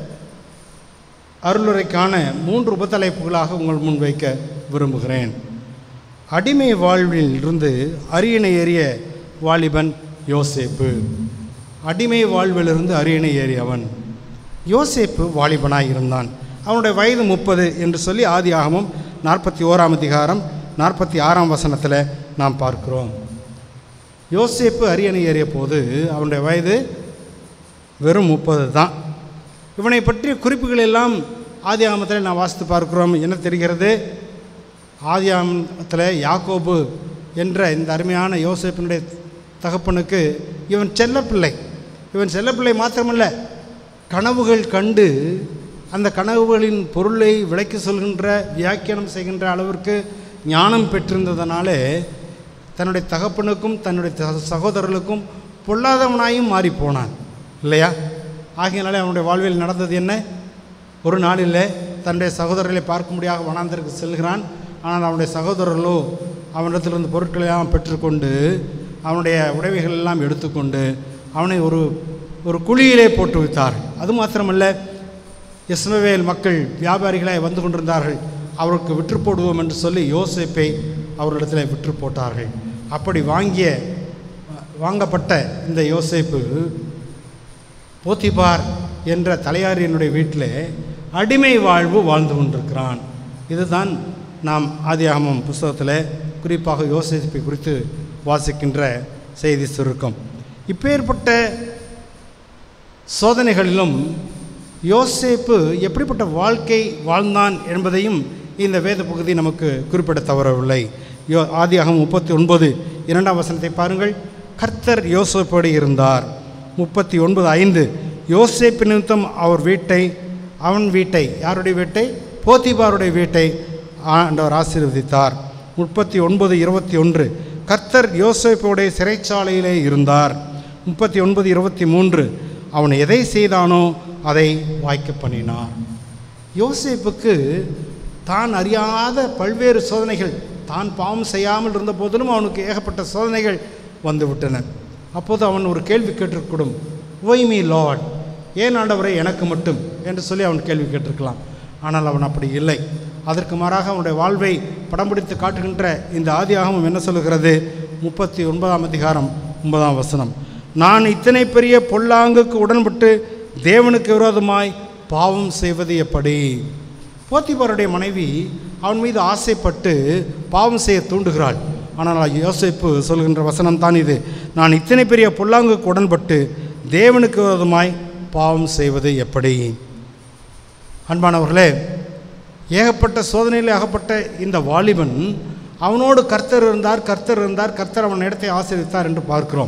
அருளுரைக்கான மூன்று உபத்தலைப்புகளாக உங்கள் முன் வைக்க விரும்புகிறேன் அடிமை வாழ்வில் இருந்து அரியணை ஏறிய வாலிபன் யோசேப்பு அடிமை வாழ்விலிருந்து அரியணை ஏறியவன் யோசேப்பு வாலிபனாய் இருந்தான் அவனுடைய வயது முப்பது என்று சொல்லி ஆதி ஆகமும் நாற்பத்தி ஓராம் அதிகாரம் நாற்பத்தி ஆறாம் வசனத்தில் நாம் பார்க்கிறோம் யோசேப்பு அரியணை ஏறிய போது அவனுடைய வயது வெறும் முப்பது தான் இவனை பற்றிய குறிப்புகள் எல்லாம் ஆதி ஆகமத்தில் நான் வாசித்து பார்க்கிறோம் என்ன தெரிகிறது ஆதி ஆகமத்தில் யாக்கோபு என்ற இந்த அருமையான யோசேப்பினுடைய தகப்பனுக்கு இவன் செல்லப்பிள்ளை இவன் செல்லப்பிள்ளை மாத்திரமல்ல கனவுகள் கண்டு அந்த கனவுகளின் பொருளை விளக்கி சொல்கின்ற வியாக்கியானம் செய்கின்ற அளவிற்கு ஞானம் பெற்றிருந்ததனாலே தன்னுடைய தகப்பனுக்கும் தன்னுடைய த- சகோதரர்களுக்கும் பொல்லாதவனாயும் மாறிப்போனான் இல்லையா ஆகையினாலே அவனுடைய வாழ்வில் நடந்தது என்ன ஒரு நாளில் தன்னுடைய சகோதரர்களை பார்க்கும்படியாக வனாந்தருக்கு செல்கிறான் ஆனால் அவனுடைய சகோதரர்களோ அவனிடத்திலிருந்து பொருட்களை எல்லாம் பெற்றுக்கொண்டு அவனுடைய உடைமைகள் எல்லாம் எடுத்துக்கொண்டு அவனை ஒரு ஒரு குழியிலே போட்டு வைத்தார் அது மாத்திரமல்ல இஸ்மவேல் மக்கள் வியாபாரிகளாய் வந்து கொண்டிருந்தார்கள் அவருக்கு விற்று போடுவோம் என்று சொல்லி யோசேப்பை அவரிடத்தில் விற்று போட்டார்கள் அப்படி வாங்கிய வாங்கப்பட்ட இந்த யோசேப்பு போத்திபார் என்ற தலையாரியனுடைய வீட்டில் அடிமை வாழ்வு வாழ்ந்து கொண்டிருக்கிறான் இதுதான் நாம் ஆதியாகமம் புஸ்தகத்தில் குறிப்பாக யோசிப்பை குறித்து வாசிக்கின்ற செய்தி சுருக்கம் இப்பேற்பட்ட சோதனைகளிலும் யோசேப்பு எப்படிப்பட்ட வாழ்க்கை வாழ்ந்தான் என்பதையும் இந்த வேத பகுதி நமக்கு குறிப்பிட தவறவில்லை யோ ஆதியாகம் முப்பத்தி ஒன்பது இரண்டாம் வசனத்தை பாருங்கள் கர்த்தர் யோசேப்போடு இருந்தார் முப்பத்தி ஒன்பது ஐந்து யோசேப்பு நிமித்தம் அவர் வீட்டை அவன் வீட்டை யாருடைய வீட்டை போத்திபாருடைய வீட்டை ஆண்டவர் ஆசீர்வதித்தார் முப்பத்தி ஒன்பது இருபத்தி ஒன்று கர்த்தர் யோசேப்போடைய சிறைச்சாலையிலே இருந்தார் முப்பத்தி ஒன்பது இருபத்தி மூன்று அவன் எதை செய்தானோ அதை வாய்க்க பண்ணினார் யோசேப்புக்கு தான் அறியாத பல்வேறு சோதனைகள் தான் பாவம் செய்யாமல் இருந்த போதிலும் அவனுக்கு ஏகப்பட்ட சோதனைகள் வந்துவிட்டன அப்போது அவன் ஒரு கேள்வி கேட்டிருக்கூடும் ஒய் மீ லார்ட் ஏன் ஆண்டவரை எனக்கு மட்டும் என்று சொல்லி அவன் கேள்வி கேட்டிருக்கலாம் ஆனால் அவன் அப்படி இல்லை அதற்கு மாறாக அவனுடைய வாழ்வை படம் பிடித்து காட்டுகின்ற இந்த ஆதியாகமும் என்ன சொல்லுகிறது முப்பத்தி ஒன்பதாம் அதிகாரம் ஒன்பதாம் வசனம் நான் இத்தனை பெரிய பொல்லாங்குக்கு உடன்பட்டு தேவனுக்கு விரோதமாய் பாவம் செய்வது எப்படி போத்திபாருடைய மனைவி அவன் மீது ஆசைப்பட்டு பாவம் செய்ய தூண்டுகிறாள் ஆனால் யோசிப்பு சொல்கின்ற வசனம் தான் இது நான் இத்தனை பெரிய பொல்லாங்குக்கு உடன்பட்டு தேவனுக்கு விரோதமாய் பாவம் செய்வது எப்படி அன்பானவர்களே ஏகப்பட்ட சோதனையில் அகப்பட்ட இந்த வாலிபன் அவனோடு கர்த்தர் இருந்தார் கர்த்தர் இருந்தார் கர்த்தர் அவன் இடத்தை ஆசீர்வித்தார் என்று பார்க்கிறோம்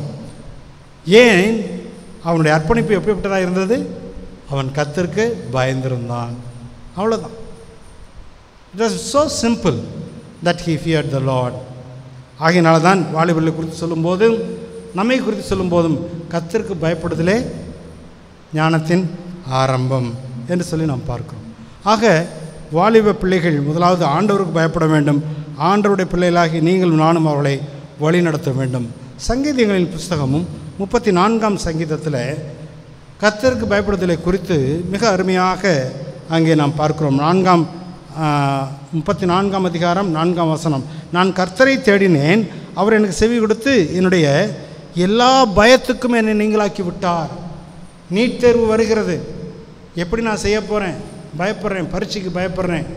ஏன் அவனுடைய அர்ப்பணிப்பு எப்படிப்பட்டதாக இருந்தது அவன் கர்த்தருக்கு பயந்திருந்தான் அவ்வளோதான் it was so simple that he fear the lord ஆகையினால தான் வாலிபர்களை குறித்து சொல்லும்போதும் நம்மை குறித்து சொல்லும்போதும் கர்த்தருக்கு பயப்படுதலே ஞானத்தின் ஆரம்பம் என்று சொல்லி நாம் பார்க்கிறோம் ஆக வாலிப பிள்ளைகள் முதலாவது ஆண்டவருக்கு பயப்பட வேண்டும் ஆண்டவருடைய பிள்ளைகளாகி நீங்களும் நானும் அவர்களை வழிநடத்த வேண்டும் சங்கீதங்களின் புஸ்தகமும் முப்பத்தி நான்காம் சங்கீதத்தில் கர்த்தருக்கு பயப்படுதலை குறித்து மிக அருமையாக அங்கே நாம் பார்க்கிறோம் நான்காம் முப்பத்தி நான்காம் அதிகாரம் நான்காம் வசனம் நான் கர்த்தரை தேடினேன் அவர் எனக்கு செவி கொடுத்து என்னுடைய எல்லா பயத்துக்கும் என்னை நீங்களாக்கி விட்டார் நீட் தேர்வு வருகிறது எப்படி நான் செய்ய போகிறேன் பயப்படுறேன் பரீட்சைக்கு பயப்படுறேன்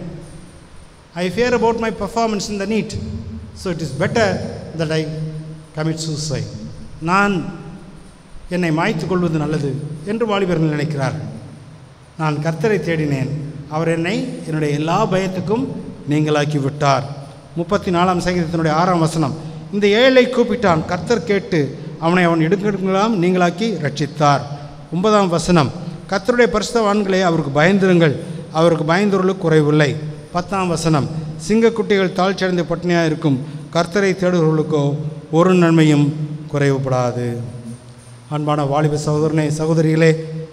I fear about my performance in the NEET so it is better that I commit suicide நான் என்னை மாய்த்து கொள்வது நல்லது என்று வாலிபர்கள் நினைக்கிறார்கள் நான் கர்த்தரை தேடினேன் அவர் என்னை என்னுடைய எல்லா பயத்துக்கும் நீங்களாக்கி விட்டார் முப்பத்தி நாலாம் சங்கீதத்தினுடைய ஆறாம் வசனம் இந்த ஏழை கூப்பிட்டான் கர்த்தர் கேட்டு அவனை அவன் இடுங்கெடுங்களாம் நீங்களாக்கி ரட்சித்தார் ஒன்பதாம் வசனம் கர்த்தருடைய பரிசுத்தவான்களே அவருக்கு பயந்திருங்கள் அவருக்கு பயந்தொருளுக்கு குறைவில்லை பத்தாம் வசனம் சிங்கக்குட்டிகள் தாழ்ச்சியடைந்து பட்டினியாக இருக்கும் கர்த்தரை தேடுகிறவர்களுக்கோ ஒரு நன்மையும் குறைவுபடாது அன்பான வாலிப சகோதரனே சகோதரிகளே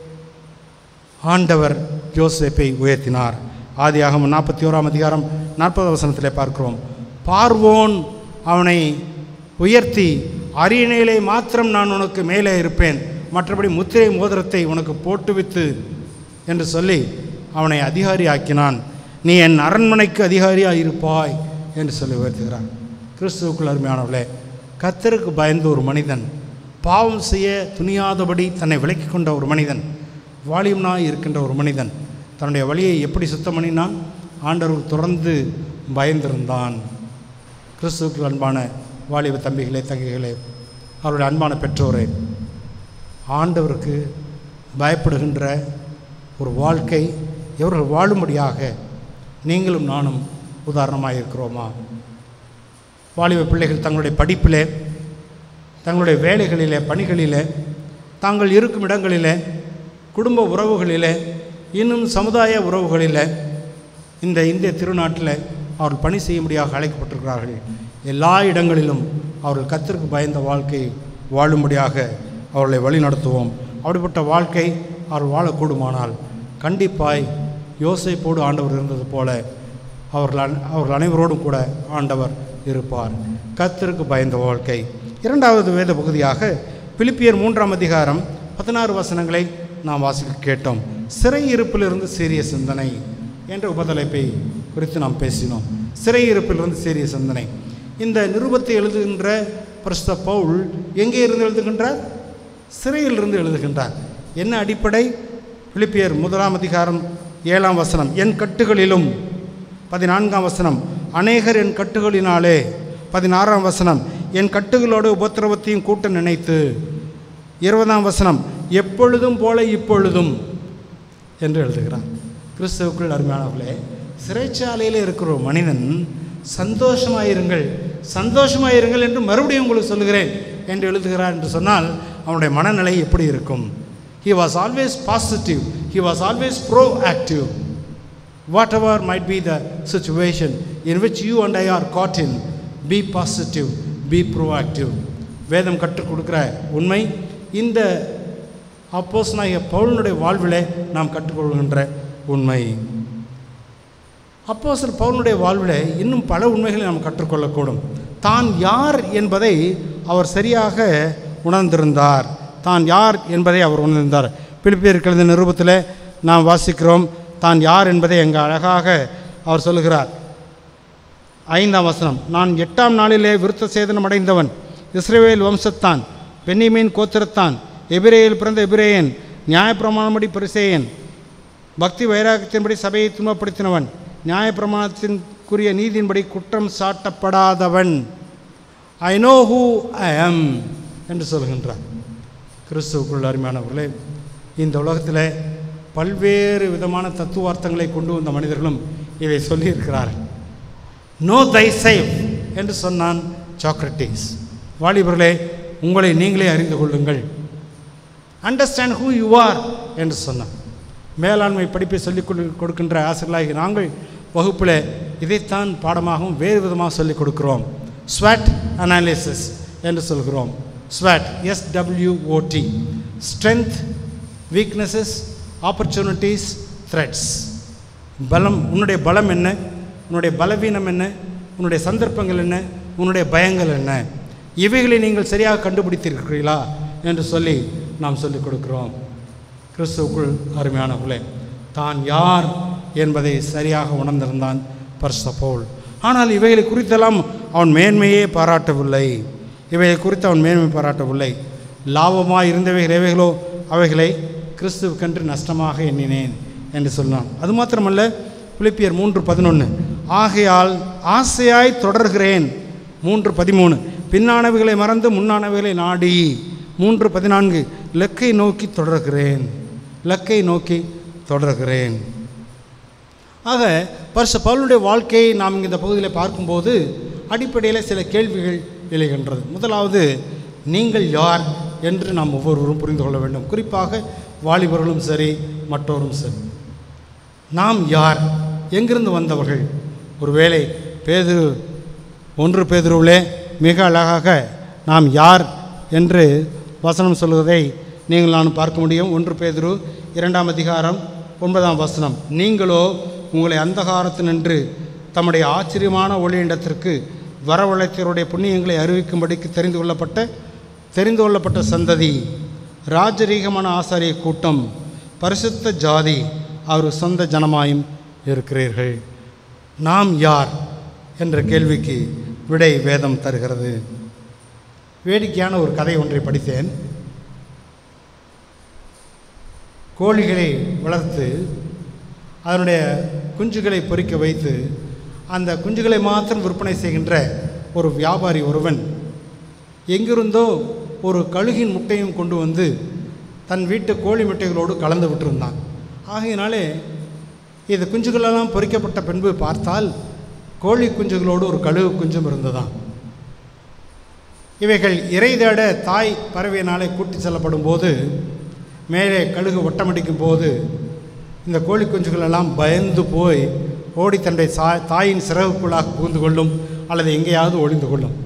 ஆண்டவர் யோசேப்பை உயர்த்தினார் ஆதியாகமம் நாற்பத்தி ஓராம் அதிகாரம் நாற்பது வசனத்திலே பார்க்கிறோம் பார்வோன் அவனை உயர்த்தி அரியணையிலே மாத்திரம் நான் உனக்கு மேலே இருப்பேன் மற்றபடி முத்திரை மோதிரத்தை உனக்கு போட்டுவித்து என்று சொல்லி அவனை அதிகாரி ஆக்கினான் நீ என் அரண்மனைக்கு அதிகாரியாக இருப்பாய் என்று சொல்லி உயர்த்துகிறான் கிறிஸ்துவுக்குள் அருமையானவளே கத்தருக்கு பயந்த ஒரு மனிதன் பாவம் செய்ய துணியாதபடி தன்னை விலக்கிக் கொண்ட ஒரு மனிதன் வாலியம்னாய் இருக்கின்ற ஒரு மனிதன் தன்னுடைய வழியை எப்படி சுத்தம் பண்ணினான் ஆண்டவர் தொடர்ந்து பயந்திருந்தான் கிறிஸ்துவுக்கு அன்பான வாலிப தம்பிகளே தங்கைகளே அவருடைய அன்பான பெற்றோரே ஆண்டவருக்கு பயப்படுகின்ற ஒரு வாழ்க்கை இவர்கள் வாழும்படியாக நீங்களும் நானும் உதாரணமாக இருக்கிறோமா வாலிப பிள்ளைகள் தங்களுடைய படிப்பிலே தங்களுடைய வேலைகளிலே பணிகளிலே தாங்கள் இருக்கும் இடங்களிலே குடும்ப உறவுகளிலே இன்னும் சமுதாய உறவுகளிலே இந்த இந்திய திருநாட்டில் அவர்கள் பணி செய்யும்படியாக அழைக்கப்பட்டிருக்கிறார்கள் எல்லா இடங்களிலும் அவர்கள் கத்திற்கு பயந்த வாழ்க்கை வாழும்படியாக அவர்களை வழிநடத்துவோம் அப்படிப்பட்ட வாழ்க்கை அவர்கள் வாழக்கூடுமானால் கண்டிப்பாய் யோசைப்போடு ஆண்டவர் இருந்தது போல அவர்கள் அன- அவர்கள் அனைவரோடும் கூட ஆண்டவர் இருப்பார் கத்திற்கு பயந்த வாழ்க்கை இரண்டாவது வேத பகுதியாக பிலிப்பியர் மூன்றாம் அதிகாரம் பதினாறு வசனங்களை நாம் வாசிக்க கேட்டோம் சிறையிருப்பிலிருந்து சீரிய சிந்தனை என்ற உபதலைப்பை குறித்து நாம் பேசினோம் சிறையிருப்பிலிருந்து சீரிய சிந்தனை இந்த நிருபத்தை எழுதுகின்ற பிரஸ்த பவுல் எங்கே இருந்து எழுதுகின்றார் சிறையிலிருந்து எழுதுகின்றார் என்ன அடிப்படை பிலிப்பியர் முதலாம் அதிகாரம் ஏழாம் வசனம் என் கட்டுகளிலும் பதினான்காம் வசனம் அநேகர் என் கட்டுகளினாலே பதினாறாம் வசனம் என் கட்டுகளோடு உபத்திரவத்தையும் கூட்ட நினைத்து இருபதாம் வசனம் எப்பொழுதும் போல இப்பொழுதும் என்று எழுதுகிறார் கிறிஸ்துவுக்குள் அருமையானவர்களே சிறைச்சாலையில் இருக்கிற ஒரு மனிதன் சந்தோஷமாயிருங்கள் சந்தோஷமாயிருங்கள் என்று மறுபடியும் உங்களுக்கு சொல்லுகிறேன் என்று எழுதுகிறார் என்று சொன்னால் அவனுடைய மனநிலை எப்படி இருக்கும் he was always positive he was always proactive whatever might be the situation in which you and I are caught in, be positive, be proactive. வேதம் கற்றுக் கொடுக்கிற உண்மை இந்த அப்போஸ்தலனாகிய பவுலனுடைய வாழ்விலே நாம் கற்றுக்கொள்கின்ற உண்மை அப்போஸ்தலர் பவுலனுடைய வாழ்விலே இன்னும் பல உண்மைகளை நாம் கற்றுக்கொள்ளக்கூடும் தான் யார் என்பதை அவர் சரியாக உணர்ந்திருந்தார் தான் யார் என்பதை அவர் உணர்ந்திருந்தார் பிலிப்பியருக்கு எழுதிய நிருபத்தில் நாம் வாசிக்கிறோம் தான் யார் என்பதை எங்கள் அழகாக அவர் சொல்லுகிறார் ஐந்தாம் வசனம் நான் எட்டாம் நாளிலே விருத்த சேதனம் அடைந்தவன் இஸ்ரவேல் வம்சத்தான் பென்னிமீன் கோத்திரத்தான் எபிரேயில் பிறந்த எபிரேயன் நியாயப்பிரமாணப்படி பரிசேயன் பக்தி வைராகத்தின்படி சபையை துன்பப்படுத்தினவன் நியாயப்பிரமாணத்தின்குரிய நீதியின்படி குற்றம் சாட்டப்படாதவன் I know who I am என்று சொல்கின்றார் கிறிஸ்துவுக்குள் அருமையானவர்களே இந்த உலகத்தில் பல்வேறு விதமான தத்துவார்த்தங்களை கொண்டு வந்த மனிதர்களும் இதை சொல்லியிருக்கிறார்கள் நோ தை சேவ் என்று சொன்னான் சாக்ரட்டிஸ் வாலிபர்களே உங்களை நீங்களே அறிந்து கொள்ளுங்கள் அண்டர்ஸ்டாண்ட் ஹூ யூ ஆர் என்று சொன்னான் மேலாண்மை படிப்பை சொல்லிக் கொடு கொடுக்கின்ற ஆசிரியர்களாகி நாங்கள் வகுப்பில் இதைத்தான் பாடமாகவும் வேறு விதமாக சொல்லிக் கொடுக்கிறோம் ஸ்வாட் அனாலிசிஸ் என்று சொல்கிறோம் ஸ்வாட் S W O T strength weaknesses opportunities threats பலம் உன்னுடைய பலம் என்ன உன்னுடைய பலவீனம் என்ன உன்னுடைய சந்தர்ப்பங்கள் என்ன உன்னுடைய பயங்கள் என்ன இவைகளை நீங்கள் சரியாக கண்டுபிடித்திருக்கிறீர்களா என்று சொல்லி நாம் சொல்லிக் கொடுக்கிறோம் கிறிஸ்துவுக்குள் அருமையானவர்களே தான் யார் என்பதை சரியாக உணர்ந்திருந்தான் பரிசுத்த பவுல் ஆனால் இவைகளை குறித்தெல்லாம் அவன் மேன்மையே பாராட்டவில்லை இவைகளை குறித்து அவன் மேன்மை பாராட்டவில்லை லாபமாக இருந்தவைகள் எவைகளோ அவைகளை கிறிஸ்துவுக்கென்று நஷ்டமாக எண்ணினேன் என்று சொன்னான் அது மாத்திரமல்ல பிலிப்பியர் மூன்று பதினொன்று ஆகையால் ஆசையாய் தொடர்கிறேன் மூன்று பதிமூணு பின்னானவைகளை மறந்து முன்னானவைகளை நாடி மூன்று பதினான்கு லக்கை நோக்கி தொடர்கிறேன் லக்கை நோக்கி தொடர்கிறேன் ஆக பரிசு பவுலுடைய வாழ்க்கையை நாம் இந்த பகுதியில் பார்க்கும்போது அடிப்படையில் சில கேள்விகள் எழுகின்றது முதலாவது நீங்கள் யார் என்று நாம் ஒவ்வொருவரும் புரிந்து கொள்ள வேண்டும் குறிப்பாக வாலிபர்களும் சரி மற்றவரும் சரி நாம் யார் எங்கிருந்து வந்தவர்கள் ஒருவேளை பேதுரு ஒன்று பேதுருவிலே மிக அழகாக நாம் யார் என்று வசனம் சொல்வதை நீங்கள் நான் பார்க்க முடியும் ஒன்று பேதுரு இரண்டாம் அதிகாரம் ஒன்பதாம் வசனம் நீங்களோ உங்களை அந்தகாரத்தினின்று தம்முடைய ஆச்சரியமான ஒளியிடத்திற்கு வரவழைத்தவருடைய புண்ணியங்களை அறிவிக்கும்படிக்கு தெரிந்து கொள்ளப்பட்ட தெரிந்து கொள்ளப்பட்ட சந்ததி ராஜரீகமான ஆசாரிய கூட்டம் பரிசுத்த ஜாதி அவர் சொந்த ஜனமாயும் இருக்கிறீர்கள் நாம் யார் என்ற கேள்விக்கு விடை வேதம் தருகிறது வேடிக்கையான ஒரு கதை ஒன்றை படித்தேன் கோழிகளை வளர்த்து அதனுடைய குஞ்சுகளை பொறிக்க வைத்து அந்த குஞ்சுகளை மாத்திரம் விற்பனை செய்கின்ற ஒரு வியாபாரி ஒருவன் எங்கிருந்தோ ஒரு கழுகின் முட்டையும் கொண்டு வந்து தன் வீட்டு கோழி முட்டைகளோடு கலந்து விட்டிருந்தான் ஆகையினாலே இது குஞ்சுகளெல்லாம் பொறிக்கப்பட்ட பின்பு பார்த்தால் கோழி குஞ்சுகளோடு ஒரு கழுகு குஞ்சும் இருந்ததாம் இவைகள் இறை தேட தாய் பறவையினாலே கூட்டி செல்லப்படும் போது மேலே கழுகு வட்டமடிக்கும் போது இந்த கோழி குஞ்சுகள் எல்லாம் பயந்து போய் ஓடி தன்னுடைய சா தாயின் சிறகுக்குள்ளாக புகுந்து கொள்ளும் அல்லது எங்கேயாவது ஒளிந்து கொள்ளும்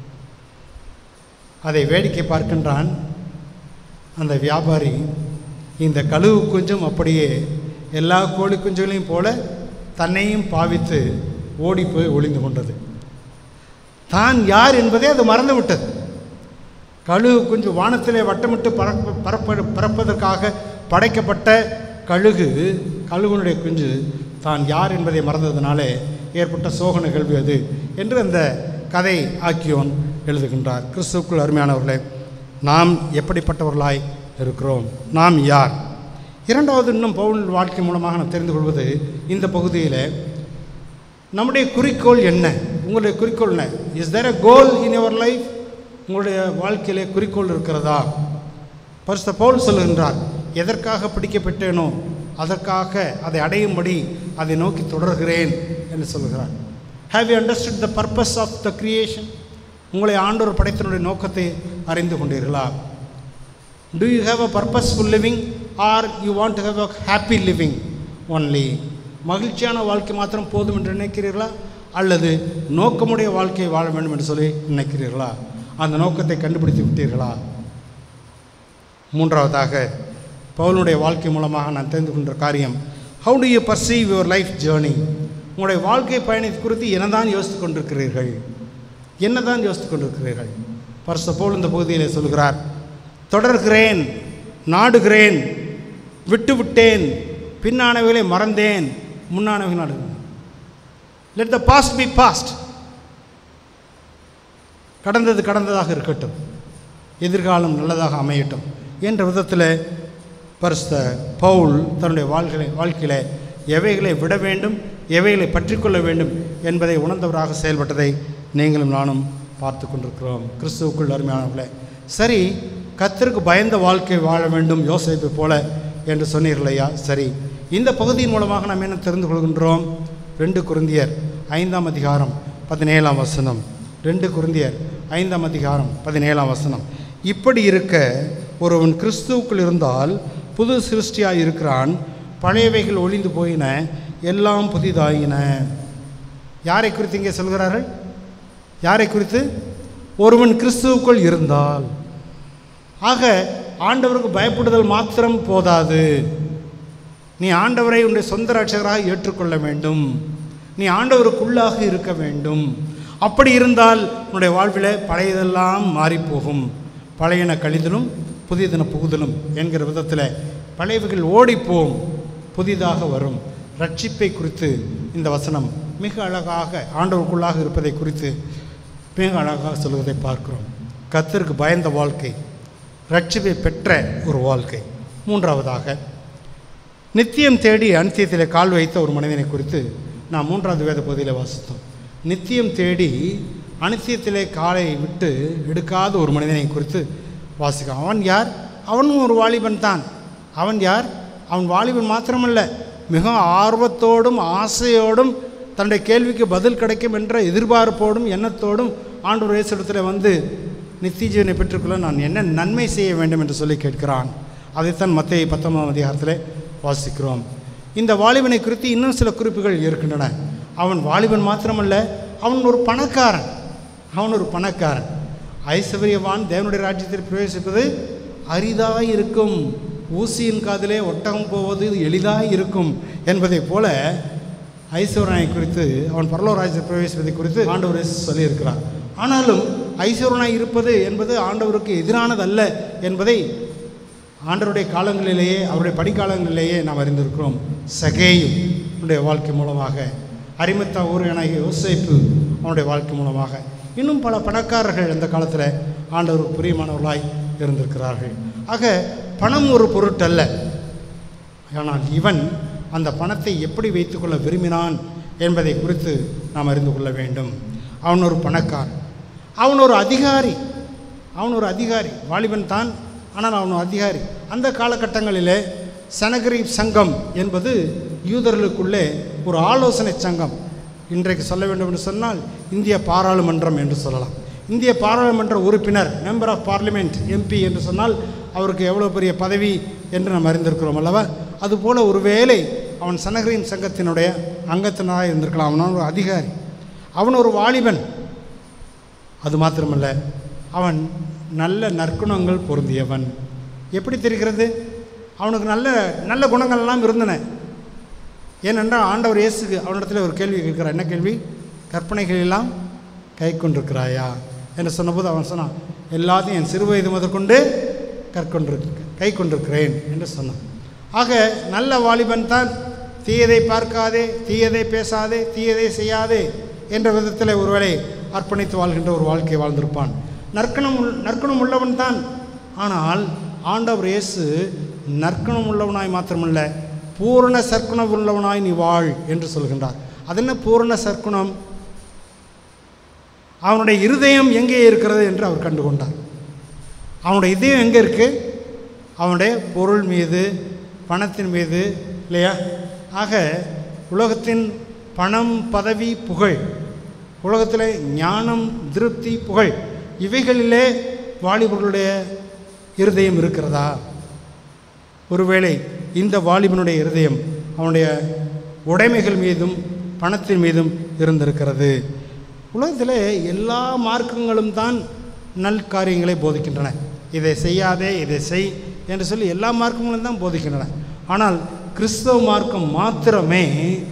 அதை வேடிக்கை பார்க்கின்றான் அந்த வியாபாரி இந்த கழுகு குஞ்சும் அப்படியே எல்லா கோழி குஞ்சுகளையும் போல தன்னையும் பாவித்து ஓடி போய் ஒளிந்து கொண்டது தான் யார் என்பதை அது மறந்து விட்டது கழுகு குஞ்சு வானத்திலே வட்டமிட்டு பறப்ப பறப்ப பறப்பதற்காக படைக்கப்பட்ட கழுகு கழுகுனுடைய குஞ்சு தான் யார் என்பதை மறந்ததினாலே ஏற்பட்ட சோக நிகழ்வு அது என்று அந்த கதை ஆக்கியோன் எழுதுகின்றார் கிறிஸ்துவுக்குள் அருமையானவர்களே நாம் எப்படிப்பட்டவர்களாய் இருக்கிறோம் நாம் யார் இரண்டாவது இன்னும் பவுல் வாழ்க்கை மூலமாக நாம் தெரிந்து கொள்வது இந்த பகுதியில் நம்முடைய குறிக்கோள் என்ன உங்களுடைய குறிக்கோள் என்ன is there a goal in your life உங்களுடைய வாழ்க்கையிலே குறிக்கோள் இருக்கிறதா பரிசுத்த பவுல் சொல்லுகின்றார் எதற்காக பிடிக்கப்பட்டேனோ அதற்காக அதை அடையும்படி அதை நோக்கி தொடர்கிறேன் என்று சொல்கிறார் have you understood the purpose of the creation உங்களை ஆண்டோர் படைத்தனுடைய நோக்கத்தை அறிந்து கொண்டீர்களா do you have a purposeful living or you want to have a happy living only மகிழ்ச்சியான வாழ்க்கை மாத்திரம் போதும் என்று நினைக்கிறீர்களா அல்லது நோக்கமுடைய வாழ்க்கையை வாழ வேண்டும் என்று சொல்லி நினைக்கிறீர்களா அந்த நோக்கத்தை கண்டுபிடித்து விட்டீர்களா மூன்றாவதாக பவுலுடைய வாழ்க்கை மூலமாக நான் தெரிந்து கொண்ட காரியம் how do you perceive your life journey உங்களுடைய வாழ்க்கை பயணத்தை குறித்து என்னதான் யோசித்து கொண்டிருக்கிறீர்கள் என்னதான் யோசித்து கொண்டிருக்கிறீர்கள் பரிசு போல் இந்த பகுதியிலே சொல்கிறார் தொடர்கிறேன் நாடுகிறேன் விட்டு விட்டேன் பின்னானவைகளை மறந்தேன் முன்னானவை நாடுகிறேன் let the past be past கடந்தது கடந்ததாக இருக்கட்டும் எதிர்காலம் நல்லதாக அமையட்டும் என்ற விதத்தில் பரிசுத்த பவுல் தன்னுடைய வாழ்க்கை வாழ்க்கையில் எவைகளை விட வேண்டும் எவைகளை பற்றி கொள்ள வேண்டும் என்பதை உணர்ந்தவராக செயல்பட்டதை நீங்களும் நானும் பார்த்து கொண்டிருக்கிறோம் கிறிஸ்துவுக்குள் அருமையானவர்களே சரி கத்தருக்கு பயந்த வாழ்க்கை வாழ வேண்டும் யோசிப்பை போல என்று சொன்னீர்களையா சரி இந்த பகுதியின் மூலமாக நாம் என்ன தெரிந்து கொள்கின்றோம் ரெண்டு குருந்தியர் ஐந்தாம் அதிகாரம் பதினேழாம் வசனம் ரெண்டு குருந்தியர் ஐந்தாம் அதிகாரம் பதினேழாம் வசனம் இப்படி இருக்க ஒருவன் கிறிஸ்துவுக்குள் இருந்தால் புது சிருஷ்டியாய் இருக்கிறான் பழையவைகள் ஒளிந்து போயின எல்லாம் புதிதாயின யாரை குறித்து இங்கே சொல்கிறார்கள் யாரை குறித்து ஒருவன் கிறிஸ்துவுக்குள் இருந்தால் ஆக ஆண்டவருக்கு பயப்படுதல் மாத்திரம் போதாது நீ ஆண்டவரை உன்னுடைய சொந்த ரட்சகராக ஏற்றுக்கொள்ள வேண்டும் நீ ஆண்டவருக்குள்ளாக இருக்க வேண்டும் அப்படி இருந்தால் உன்னுடைய வாழ்வில் பழையதெல்லாம் மாறிப்போகும் பழையன கழிதலும் புதியதன புகுதலும் என்கிற விதத்தில் பழையவைகள் ஓடிப்போம் புதிதாக வரும் ரட்சிப்பை குறித்து இந்த வசனம் மிக அழகாக ஆண்டவருக்குள்ளாக இருப்பதை குறித்து மிக அழகாக சொல்வதை பார்க்கிறோம் கத்தருக்கு பயந்த வாழ்க்கை ரட்சிப்பை பெற்ற ஒரு வாழ்க்கை மூன்றாவதாக நித்தியம் தேடி அனித்தியத்திலே கால் வைத்த ஒரு மனிதனை குறித்து நான் மூன்றாவது வேத பகுதியில் வாசித்தோம் நித்தியம் தேடி அனித்தியத்திலே காலை விட்டு எடுக்காத ஒரு மனிதனை குறித்து வாசிக்கும் அவன் யார் அவனும் ஒரு வாலிபன் தான் அவன் யார் அவன் வாலிபன் மாத்திரமல்ல மிக ஆர்வத்தோடும் ஆசையோடும் தன்னுடைய கேள்விக்கு பதில் கிடைக்கும் என்ற எதிர்பார்ப்போடும் எண்ணத்தோடும் ஆண்டவர் இயேசுடத்தில் வந்து நித்திய ஜீவனை பெற்றுக்கொள்ள நான் என்ன நன்மை செய்ய வேண்டும் என்று சொல்லி கேட்கிறான் அதைத்தான் மத்திய பத்தொன்பதாம் அதிகாரத்தில் வாசிக்கிறோம் இந்த வாலிபனை குறித்து இன்னும் சில குறிப்புகள் இருக்கின்றன அவன் வாலிபன் மாத்திரமல்ல அவன் ஒரு பணக்காரன் அவன் ஒரு பணக்காரன் ஐஸ்வர்யவான் தேவனுடைய ராஜ்யத்தில் பிரவேசிப்பது அரிதாக இருக்கும் ஊசியின் காதிலே ஒட்டகம் போவது எளிதாக இருக்கும் என்பதைப் போல ஐஸ்வரனை குறித்து அவன் பரலோ ராஜ்யத்தில் பிரவேசிப்பதை குறித்து ஆண்டவர் இயேசு சொல்லியிருக்கிறார் ஆனாலும் ஐஸ்வரனாய் இருப்பது என்பது ஆண்டவருக்கு எதிரானதல்ல என்பதை ஆண்டவருடைய காலங்களிலேயே அவருடைய படிக்காலங்களிலேயே நாம் அறிந்திருக்கிறோம் சகேயும் அவனுடைய வாழ்க்கை மூலமாக அரிமத்தா ஊரையனாகிய யோசேப்பு அவனுடைய வாழ்க்கை மூலமாக இன்னும் பல பணக்காரர்கள் இந்த காலத்தில் ஆண்டவருக்கு பிரியமானவர்களாய் இருந்திருக்கிறார்கள் ஆக பணம் ஒரு பொருட்டல்ல ஆனால் இவன் அந்த பணத்தை எப்படி வைத்துக்கொள்ள விரும்பினான் என்பதை குறித்து நாம் அறிந்து கொள்ள வேண்டும் அவன் ஒரு பணக்காரன் அவன் ஒரு அதிகாரி அவன் ஒரு அதிகாரி வாலிபன் தான் ஆனால் அவன் ஒரு அதிகாரி அந்த காலகட்டங்களிலே சனகரீப் சங்கம் என்பது யூதர்களுக்குள்ளே ஒரு ஆலோசனை சங்கம் இன்றைக்கு சொல்ல வேண்டும் என்று சொன்னால் இந்திய பாராளுமன்றம் என்று சொல்லலாம் இந்திய பாராளுமன்ற உறுப்பினர் மெம்பர் ஆஃப் பார்லிமெண்ட் எம்பி என்று சொன்னால் அவருக்கு எவ்வளோ பெரிய பதவி என்று நாம் அறிந்திருக்கிறோம் அல்லவா அதுபோல் ஒருவேளை அவன் சனகரின் சங்கத்தினுடைய அங்கத்தினராக இருந்திருக்கலாம் அவன் ஒரு அதிகாரி அவன் ஒரு வாலிபன் அது மாத்திரமல்ல அவன் நல்ல நற்குணங்கள் பொருந்தியவன் எப்படி தெரிகிறது அவனுக்கு நல்ல நல்ல குணங்கள் எல்லாம் இருந்தன ஏனென்றால் ஆண்டவர் இயேசுக்கு அவனிடத்தில் ஒரு கேள்வி கேட்கிறார் என்ன கேள்வி கற்பனைகள் எல்லாம் கை கொண்டிருக்கிறாயா என்று சொன்னபோது அவன் சொன்னான் எல்லாத்தையும் என் சிறு வயது முதற்கொண்டு கற்கொண்டிரு கை கொண்டிருக்கிறேன் என்று சொன்னான் ஆக நல்ல வாலிபன் தான் தீயதை பார்க்காதே தீயதை பேசாதே தீயதை செய்யாதே என்ற விதத்தில் ஒருவேளை அர்ப்பணித்து வாழ்கின்ற ஒரு வாழ்க்கை வாழ்ந்திருப்பான் நற்குணம் உள் நற்குணம் உள்ளவன் தான் ஆனால் ஆண்டவர் இயேசு நற்குணம் உள்ளவனாய் மாத்திரமல்ல பூரண சற்குணம் உள்ளவனாய் நீ வாழ் என்று சொல்கின்றார் அது என்ன பூரண சற்குணம் அவனுடைய இருதயம் எங்கே இருக்கிறது என்று அவர் கண்டுகொண்டார் அவனுடைய இதயம் எங்கே இருக்குது அவனுடைய பொருள் மீது பணத்தின் மீது இல்லையா ஆக உலகத்தின் பணம் பதவி புகழ் உலகத்தில் ஞானம் திருப்தி புகழ் இவைகளிலே வாலிபர்களுடைய இருதயம் இருக்கிறதா ஒருவேளை இந்த வாலிபனுடைய இருதயம் அவனுடைய உடைமைகள் மீதும் பணத்தின் மீதும் இருந்திருக்கிறது உலகத்தில் எல்லா மார்க்கங்களும் தான் நல் காரியங்களை போதிக்கின்றன இதை செய்யாதே இதை செய் என்று சொல்லி எல்லா மார்க்கங்களும் தான் போதிக்கின்றன ஆனால் கிறிஸ்தவ மார்க்கம் மாத்திரமே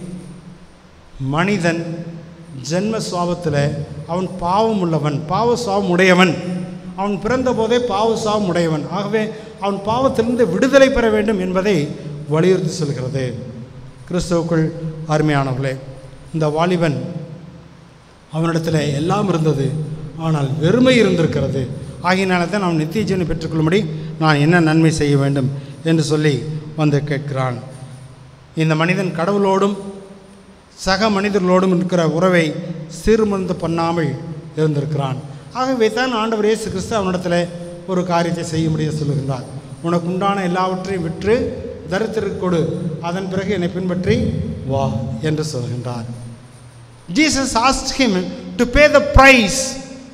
மனிதன் ஜென்ம சுவாபத்தில் அவன் பாவம் உள்ளவன் பாவ சுவாபம் உடையவன் அவன் பிறந்த போதே பாவ சுவாபம் உடையவன் ஆகவே அவன் பாவத்திலிருந்து விடுதலை பெற வேண்டும் என்பதை வலியுறுத்தி சொல்கிறது கிறிஸ்துவுக்குள் அருமையானவர்களே இந்த வாலிபன் அவனிடத்தில் எல்லாம் இருந்தது ஆனால் வெறுமை இருந்திருக்கிறது ஆகையினால தான் அவன் நித்திய ஜீவனை பெற்றுக்கொள்ளும்படி நான் என்ன நன்மை செய்ய வேண்டும் என்று சொல்லி வந்து கேட்கிறான் இந்த மனிதன் கடவுளோடும் சக மனிதர்களோடும் இருக்கிற உறவை சீர்மருந்து பண்ணாமல் இருந்திருக்கிறான் ஆகவே தான் ஆண்டவர் இயேசு கிறிஸ்து அவனிடத்தில் ஒரு காரியத்தை செய்ய முடிய சொல்லுகின்றார் உனக்கு உண்டான எல்லாவற்றையும் விற்று தரித்திற்கு கொடு அதன் பிறகு என்னை பின்பற்றி வா என்று சொல்கின்றார் Jesus asked him to pay the price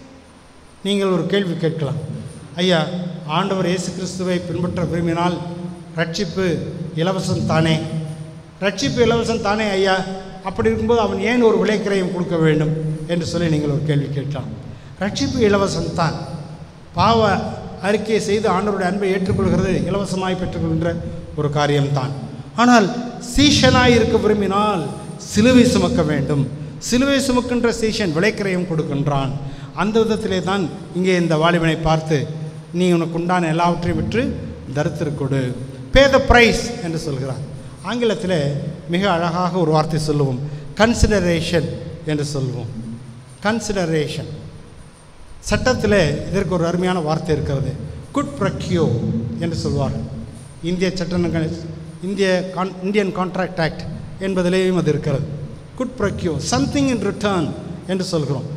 நீங்கள் ஒரு கேள்வி கேட்கலாம் ஐயா ஆண்டவர் இயேசு கிறிஸ்துவை பின்பற்ற விரும்பினால் ரட்சிப்பு இலவசம் தானே ரட்சிப்பு இலவசம் தானே ஐயா அப்படி இருக்கும்போது அவன் ஏன் ஒரு விலைக்கிரயம் கொடுக்க வேண்டும் என்று சொல்லி நீங்கள் ஒரு கேள்வி கேட்கலாம் ரட்சிப்பு இலவசம் தான் பாவ அறிக்கையை செய்து ஆண்டவருடைய அன்பை ஏற்றுக்கொள்கிறது இலவசமாய் பெற்றுக்கொள்கின்ற ஒரு காரியம்தான் ஆனால் சீஷனாய் இருக்க விரும்பினால் சிலுவை சுமக்க வேண்டும் சிலுவை சுமக்கின்ற சீஷன் விலைக்கிரயம் கொடுக்கின்றான் அந்த விதத்திலே தான் இங்கே இந்த வாலிபனை பார்த்து நீ உனக்கு உண்டான எல்லாவற்றையும் விற்று தரித்திற்கு கொடு பே த ப்ரைஸ் என்று சொல்கிறார் ஆங்கிலத்தில் மிக அழகாக ஒரு வார்த்தை சொல்லுவோம் கன்சிடரேஷன் என்று சொல்லுவோம் கன்சிடரேஷன் சட்டத்தில் இதற்கு ஒரு அருமையான வார்த்தை இருக்கிறது குட் ப்ரக்யூ என்று சொல்வார்கள் இந்திய சட்டங்கள் இந்திய கான் இந்தியன் கான்ட்ராக்ட் ஆக்ட் என்பதிலேயும் அது இருக்கிறது quid pro quo something in return என்று சொல்கிறோம்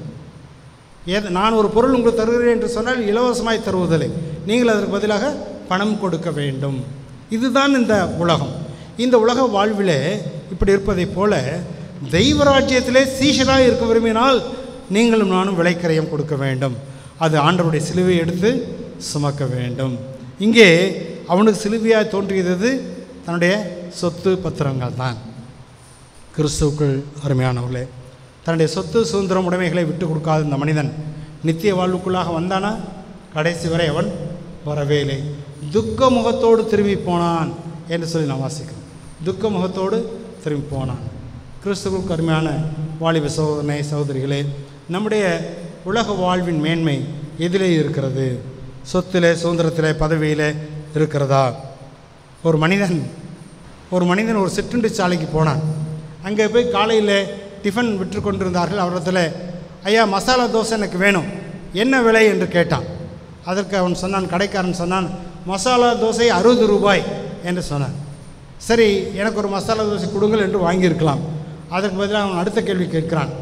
ஏது நான் ஒரு பொருள் உங்களுக்கு தருகிறேன் என்று சொன்னால் இலவசமாய் தருவதில்லை நீங்கள் அதற்கு பதிலாக பணம் கொடுக்க வேண்டும் இதுதான் இந்த உலகம் இந்த உலக வாழ்விலே இப்படி இருப்பதைப் போல தெய்வராஜ்யத்திலே சீஷராக இருக்க விரும்பினால் நீங்களும் நானும் விலைக்கரையம் கொடுக்க வேண்டும் அது ஆண்டவருடைய சிலுவை எடுத்து சுமக்க வேண்டும் இங்கே அவனுக்கு சிலுவையாக தோன்றியது தன்னுடைய சொத்து பத்திரங்கள் தான் கிறிஸ்துவுக்குள் அருமையானவர்களே தன்னுடைய சொத்து சுதந்திரம் உடைமைகளை விட்டு கொடுக்காத இந்த மனிதன் நித்திய வாழ்வுக்குள்ளாக வந்தானா கடைசி வரை அவன் வரவே இல்லை துக்க முகத்தோடு திரும்பி போனான் என்று சொல்லி நான் வாசிக்கிறோம் துக்க முகத்தோடு திரும்பி போனான் கிறிஸ்துவுக்கு அருமையான வாலிப சகோதரனை சகோதரிகளே நம்முடைய உலக வாழ்வின் மேன்மை எதிலே இருக்கிறது சொத்திலே சுதந்திரத்திலே பதவியிலே இருக்கிறதா ஒரு மனிதன் ஒரு மனிதன் ஒரு சிற்றுண்டி சாலைக்கு போனான் அங்கே போய் காலையில் டிஃபன் விற்று கொண்டிருந்தார்கள் அவரிடத்தில் ஐயா மசாலா தோசை எனக்கு வேணும் என்ன விலை என்று கேட்டான் அதற்கு அவன் சொன்னான் கடைக்காரன் சொன்னான் மசாலா தோசை அறுபது ரூபாய் என்று சொன்னான் சரி எனக்கு ஒரு மசாலா தோசை கொடுங்கள் என்று வாங்கியிருக்கலாம் அதற்கு பதிலாக அவன் அடுத்த கேள்வி கேட்கிறான்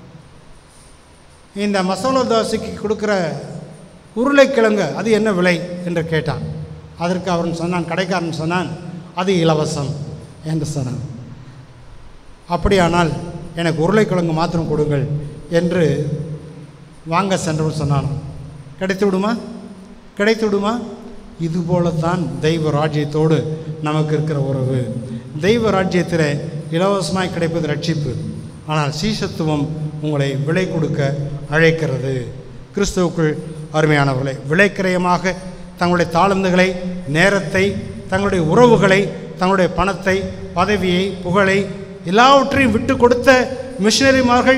இந்த மசாலா தோசைக்கு கொடுக்குற உருளைக்கிழங்கு அது என்ன விலை என்று கேட்டான் அதற்கு அவன் சொன்னான் கடைக்காரன் சொன்னான் அது இலவசம் என்று சொன்னான் அப்படியானால் எனக்கு உருளைக்கிழங்கு மாத்திரம் கொடுங்கள் என்று வாங்க சென்றவர் சொன்னான் கிடைத்து விடுமா கிடைத்து விடுமா இது போலத்தான் தெய்வ ராஜ்யத்தோடு நமக்கு இருக்கிற உறவு தெய்வ ராஜ்யத்தில் இலவசமாய் கிடைப்பது ரட்சிப்பு ஆனால் சீசத்துவம் உங்களை விலை கொடுக்க அழைக்கிறது கிறிஸ்துவுக்குள் அருமையானவர்களை விலைக்கிரயமாக தங்களுடைய தாளந்துகளை நேரத்தை தங்களுடைய உறவுகளை தங்களுடைய பணத்தை பதவியை புகழை எல்லாவற்றையும் விட்டு கொடுத்த மிஷனரிமார்கள்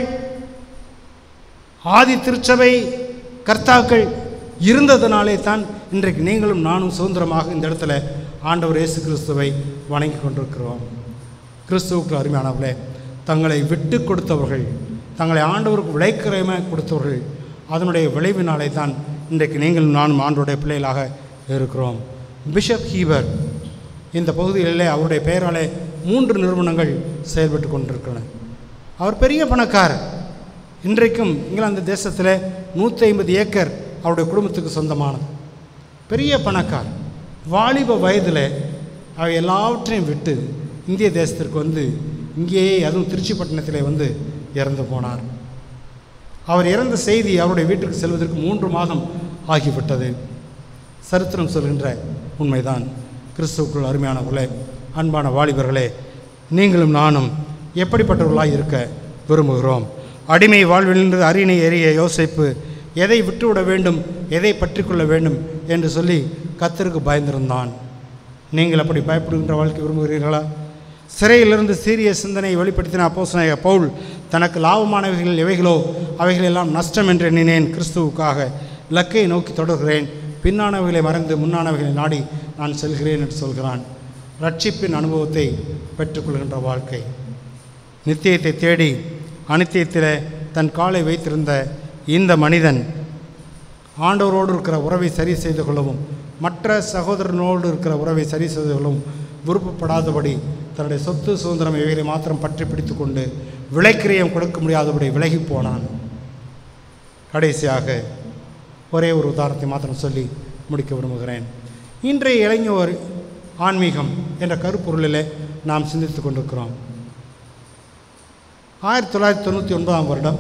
ஆதி திருச்சபை கர்த்தாக்கள் இருந்ததனாலே தான் இன்றைக்கு நீங்களும் நானும் சுதந்திரமாக இந்த இடத்துல ஆண்டவர் இயேசு கிறிஸ்துவை வணங்கி கொண்டிருக்கிறோம் கிறிஸ்துவுக்கு அருமையானவர்களே தங்களை விட்டு கொடுத்தவர்கள் தங்களை ஆண்டவருக்கு விளைக்கிரயமாக கொடுத்தவர்கள் அதனுடைய விளைவினாலே தான் இன்றைக்கு நீங்களும் நானும் ஆண்டவருடைய பிள்ளைகளாக இருக்கிறோம் பிஷப் ஹீபர் இந்த பகுதிகளிலே அவருடைய பெயராலே மூன்று நிறுவனங்கள் செயல்பட்டு கொண்டிருக்கின்றன அவர் பெரிய பணக்காரர் இன்றைக்கும் இங்கிலாந்து தேசத்தில் நூற்றி ஐம்பது ஏக்கர் அவருடைய குடும்பத்துக்கு சொந்தமானது பெரிய பணக்கார் வாலிப வயதில் அவர் எல்லாவற்றையும் விட்டு இந்திய தேசத்திற்கு வந்து இங்கேயே அதுவும் திருச்சிப்பட்டினத்திலே வந்து இறந்து போனார் அவர் இறந்த செய்தி அவருடைய வீட்டுக்கு செல்வதற்கு மூன்று மாதம் ஆகிவிட்டது சரித்திரம் சொல்கின்ற உண்மைதான் கிறிஸ்துவுக்குள் அருமையானவர்களே அன்பான வாலிபர்களே நீங்களும் நானும் எப்படிப்பட்டவர்களாய் இருக்க விரும்புகிறோம் அடிமை வாழ்விலிருந்து அரியணை எறிய யோசிப்பு எதை விட்டுவிட வேண்டும் எதை பற்றிக்கொள்ள வேண்டும் என்று சொல்லி கத்தருக்கு பயந்திருந்தான் நீங்கள் அப்படி பயப்படுகின்ற வாழ்க்கை விரும்புகிறீர்களா சிறையிலிருந்து சீரிய சிந்தனையை வெளிப்படுத்தின அப்போஸ்தலனாகிய பவுல் தனக்கு லாபமானவைகள் எவைகளோ அவைகளெல்லாம் நஷ்டம் என்று எண்ணினேன் கிறிஸ்துவுக்காக இலக்கை நோக்கி தொடர்கிறேன் பின்னானவைகளை மறந்து முன்னானவைகளை நாடி நான் செல்கிறேன் என்று சொல்கிறான் ரட்சிப்பின் அனுபவத்தை பெற்றுக்கொள்கின்ற வாழ்க்கை நித்தியத்தை தேடி அனித்தியத்தில் தன் காலை வைத்திருந்த இந்த மனிதன் ஆண்டவரோடு இருக்கிற உறவை சரி செய்து கொள்ளவும் மற்ற சகோதரனோடு இருக்கிற உறவை சரி செய்து கொள்ளவும் விருப்பப்படாதபடி தன்னுடைய சொத்து சுதந்திரம் இவைகளை மாத்திரம் பற்றி பிடித்து கொண்டு விலைக்கிரயம் கொடுக்க முடியாதபடி விலகி போனான் கடைசியாக ஒரே ஒரு உதாரணத்தை மாத்திரம் சொல்லி முடிக்க விரும்புகிறேன் இன்றைய இளைஞர் ஆன்மீகம் என்ற கருப்பொருளிலே நாம் சிந்தித்து கொண்டிருக்கிறோம் ஆயிரத்தி தொள்ளாயிரத்தி தொண்ணூற்றி ஒன்பதாம் வருடம்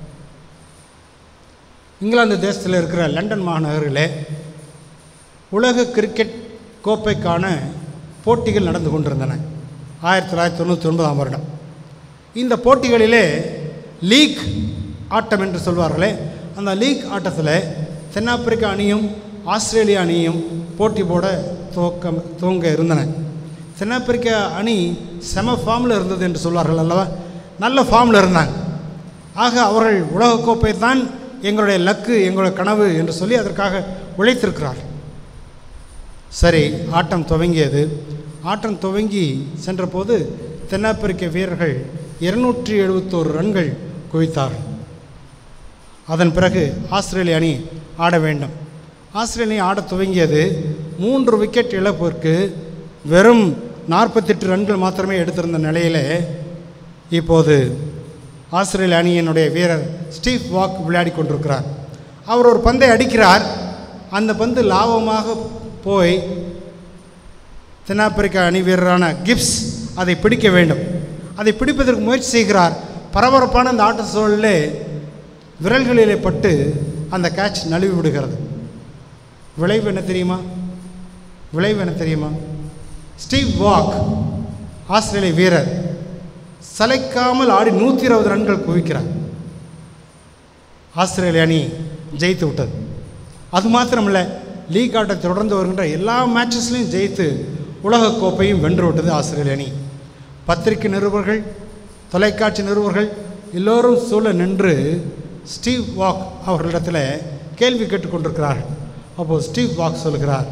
இங்கிலாந்து தேசத்தில் இருக்கிற லண்டன் மாநகரிலே உலக கிரிக்கெட் கோப்பைக்கான போட்டிகள் நடந்து கொண்டிருந்தன ஆயிரத்தி தொள்ளாயிரத்தி தொண்ணூற்றி ஒன்பதாம் வருடம் இந்த போட்டிகளிலே லீக் ஆட்டம் என்று சொல்வார்களே அந்த லீக் ஆட்டத்தில் தென்னாப்பிரிக்கா அணியும் ஆஸ்திரேலியா அணியும் போட்டி போட துவக்க துவங்க இருந்தன தென்னாப்பிரிக்கா அணி செம ஃபார்மில் இருந்தது என்று சொல்வார்கள் அல்லவா நல்ல ஃபார்மில் இருந்தாங்க ஆக அவர்கள் உலகக்கோப்பை தான் எங்களுடைய லக்கு எங்களுடைய கனவு என்று சொல்லி அதற்காக உழைத்திருக்கிறார்கள் சரி ஆட்டம் துவங்கியது ஆட்டம் துவங்கி சென்றபோது தென்னாப்பிரிக்க வீரர்கள் இருநூற்றி எழுபத்தோரு ரன்கள் குவித்தார்கள் அதன் பிறகு ஆஸ்திரேலிய அணி ஆட வேண்டும் ஆஸ்திரேலியா ஆட துவங்கியது மூன்று விக்கெட் இழப்பிற்கு வெறும் நாற்பத்தெட்டு ரன்கள் மாத்திரமே எடுத்திருந்த நிலையிலே இப்போது ஆஸ்திரேலிய அணியினுடைய வீரர் ஸ்டீவ் வாக் விளையாடி கொண்டிருக்கிறார் அவர் ஒரு பந்தை அடிக்கிறார் அந்த பந்து லாபமாக போய் தென்னாப்பிரிக்கா அணி வீரரான கிப்ஸ் அதை பிடிக்க வேண்டும் அதை பிடிப்பதற்கு முயற்சி செய்கிறார் பரபரப்பான அந்த ஆட்ட சூழலிலே விரல்களிலே பட்டு அந்த கேட்ச் நழுவி விடுகிறது விளைவு என்ன தெரியுமா விளைவு என்ன தெரியுமா ஸ்டீவ் வாக் ஆஸ்திரேலிய வீரர் சளைக்காமல் ஆடி நூற்றி இருபது ரன்கள் குவிக்கிறார் ஆஸ்திரேலிய அணி ஜெயித்து விட்டது அது மாத்திரமல்ல லீக் ஆட்டத்தை தொடர்ந்து வருகின்ற எல்லா மேட்சஸ்லையும் ஜெயித்து உலகக் கோப்பையும் வென்று விட்டது ஆஸ்திரேலிய அணி பத்திரிகை நிருபர்கள் தொலைக்காட்சி நிருபர்கள் எல்லோரும் சூழ நின்று ஸ்டீவ் வாக் அவர்களிடத்தில் கேள்வி கேட்டுக்கொண்டிருக்கிறார்கள் அப்போது ஸ்டீவ் வாக் சொல்கிறார்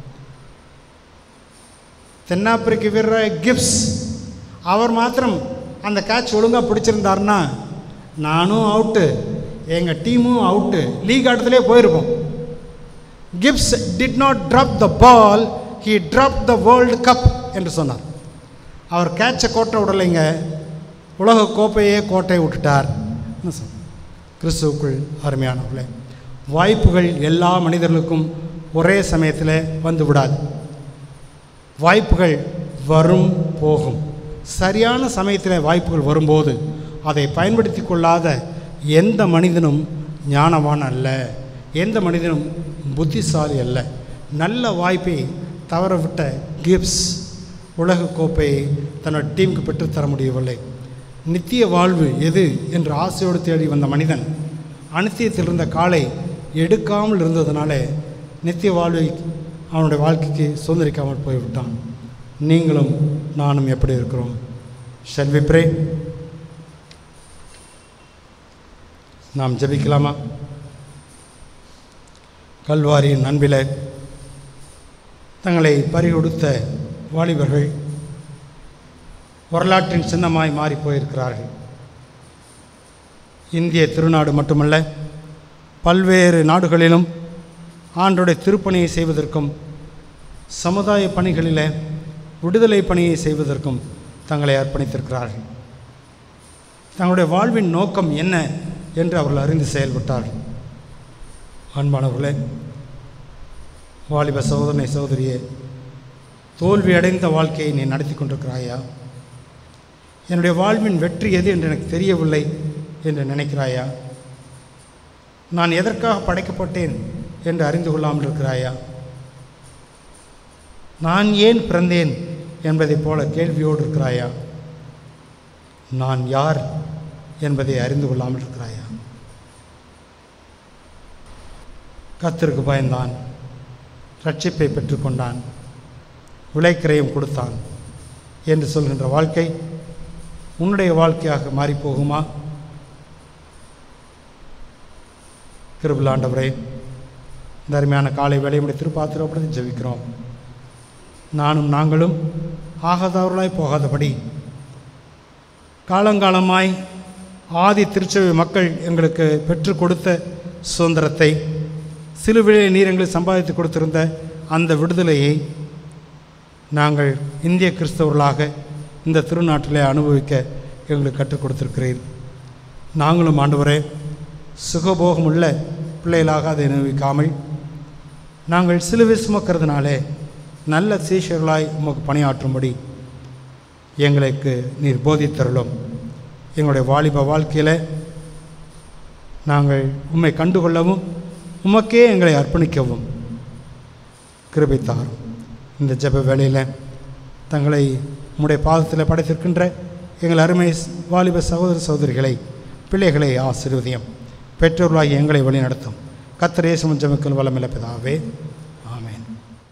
தென்னாப்பிரிக்க வீரர் கிப்ஸ் அவர் மாத்திரம் அந்த கேட்ச் ஒழுங்காக பிடிச்சிருந்தாருன்னா நானும் அவுட்டு எங்கள் டீமும் அவுட்டு லீக் ஆட்டத்திலே போயிருப்போம் Gibbs did not drop the ball he drop the world cup என்று சொன்னார் அவர் கேட்சை கோட்டை விடலைங்க உலக கோப்பையே கோட்டை விட்டுட்டார் என்ன சொன்னார் கிறிஸ்துவுக்குள் அருமையானவர்களே வாய்ப்புகள் எல்லா மனிதர்களுக்கும் ஒரே சமயத்தில் வந்து விடாது வாய்ப்புகள் வரும் போகும் சரியான சமயத்தில் வாய்ப்புகள் வரும்போது அதை பயன்படுத்தி கொள்ளாத எந்த மனிதனும் ஞானவான் அல்ல எந்த மனிதனும் புத்திசாலி அல்ல நல்ல வாய்ப்பை தவறவிட்ட கிப்ஸ் உலக கோப்பையை தன்னோட டீமுக்கு பெற்றுத்தர முடியவில்லை நித்திய வாழ்வு எது என்று ஆசையோடு தேடி வந்த மனிதன் அனித்தியத்தில் இருந்த காலை எடுக்காமல் இருந்ததுனால நித்திய வாழ்வை அவனுடைய வாழ்க்கைக்கு சுதந்திரிக்காமல் போய்விட்டான் நீங்களும் நானும் எப்படி இருக்கிறோம் ஷெல் வி pray? நாம் ஜெபிக்கலாமா கல்வாரியின் அன்பில் தங்களை பறிகொடுத்த வாலிபர்கள் வரலாற்றின் சின்னமாய் மாறிப் போயிருக்கிறார்கள் இந்திய திருநாடு மட்டுமல்ல பல்வேறு நாடுகளிலும் ஆண்டுடைய திருப்பணியை செய்வதற்கும் சமுதாய பணிகளில் விடுதலை பணியை செய்வதற்கும் தங்களை அர்ப்பணித்திருக்கிறார்கள் தங்களுடைய வாழ்வின் நோக்கம் என்ன என்று அவர்கள் அறிந்து செயல்பட்டார்கள் அன்பானவர்களே வாலிப சகோதரனை சகோதரியே தோல்வி அடைந்த வாழ்க்கையை நீ நடத்தி கொண்டிருக்கிறாயா என்னுடைய வாழ்வின் வெற்றி எது என்று எனக்கு தெரியவில்லை என்று நினைக்கிறாயா நான் எதற்காக படைக்கப்பட்டேன் என்று அறிந்து கொள்ளாமல் இருக்கிறாயா நான் ஏன் பிறந்தேன் என்பதைப் போல கேள்வியோடு இருக்கிறாயா நான் யார் என்பதை அறிந்து கொள்ளாமல் இருக்கிறாயா கத்திற்கு பயந்தான் ரட்சிப்பை பெற்றுக்கொண்டான் விலைக்கிரயம் கொடுத்தான் என்று சொல்கின்ற வாழ்க்கை உன்னுடைய வாழ்க்கையாக மாறிப்போகுமா கிருபிலாண்டவரே இந்த அருமையான காலை வேலையுடைய திருப்பாத்திரப்படுத்தி ஜெபிக்கிறோம் நானும் நாங்களும் ஆகாதவர்களாய் போகாதபடி காலங்காலமாய் ஆதி திருச்சபை மக்கள் எங்களுக்கு பெற்றுக் கொடுத்த சுதந்திரத்தை சிலுவிலை நீர் எங்களுக்கு சம்பாதித்து கொடுத்திருந்த அந்த விடுதலையை நாங்கள் இந்திய கிறிஸ்தவர்களாக இந்த திருநாட்டிலே அனுபவிக்க எங்களுக்கு கற்றுக் கொடுத்திருக்கிறீர் நாங்களும் ஆண்டவரே சுகபோகமுள்ள பிள்ளைகளாக அதை அனுபவிக்காமல் நாங்கள் சிலுவை சுமக்கிறதுனாலே நல்ல சீஷர்களாய் உமக்கு பணியாற்றும்படி எங்களுக்கு நீர் போதித்தருளும் எங்களுடைய வாலிப வாழ்க்கையில் நாங்கள் உம்மை கண்டுகொள்ளவும் உமக்கே எங்களை அர்ப்பணிக்கவும் கிருபை தாரும் இந்த ஜெப வேளையில் தங்களை உம்முடைய பாதத்தில் படைத்திருக்கின்ற எங்கள் அருமை வாலிப சகோதர சகோதரிகளை பிள்ளைகளை ஆசீர்வதியம் பெற்றோர்களாகி எங்களை வழிநடத்தும் கத்திரேசம் ஜெபக்கல் வளமில்ல பிதாவே ஆமென்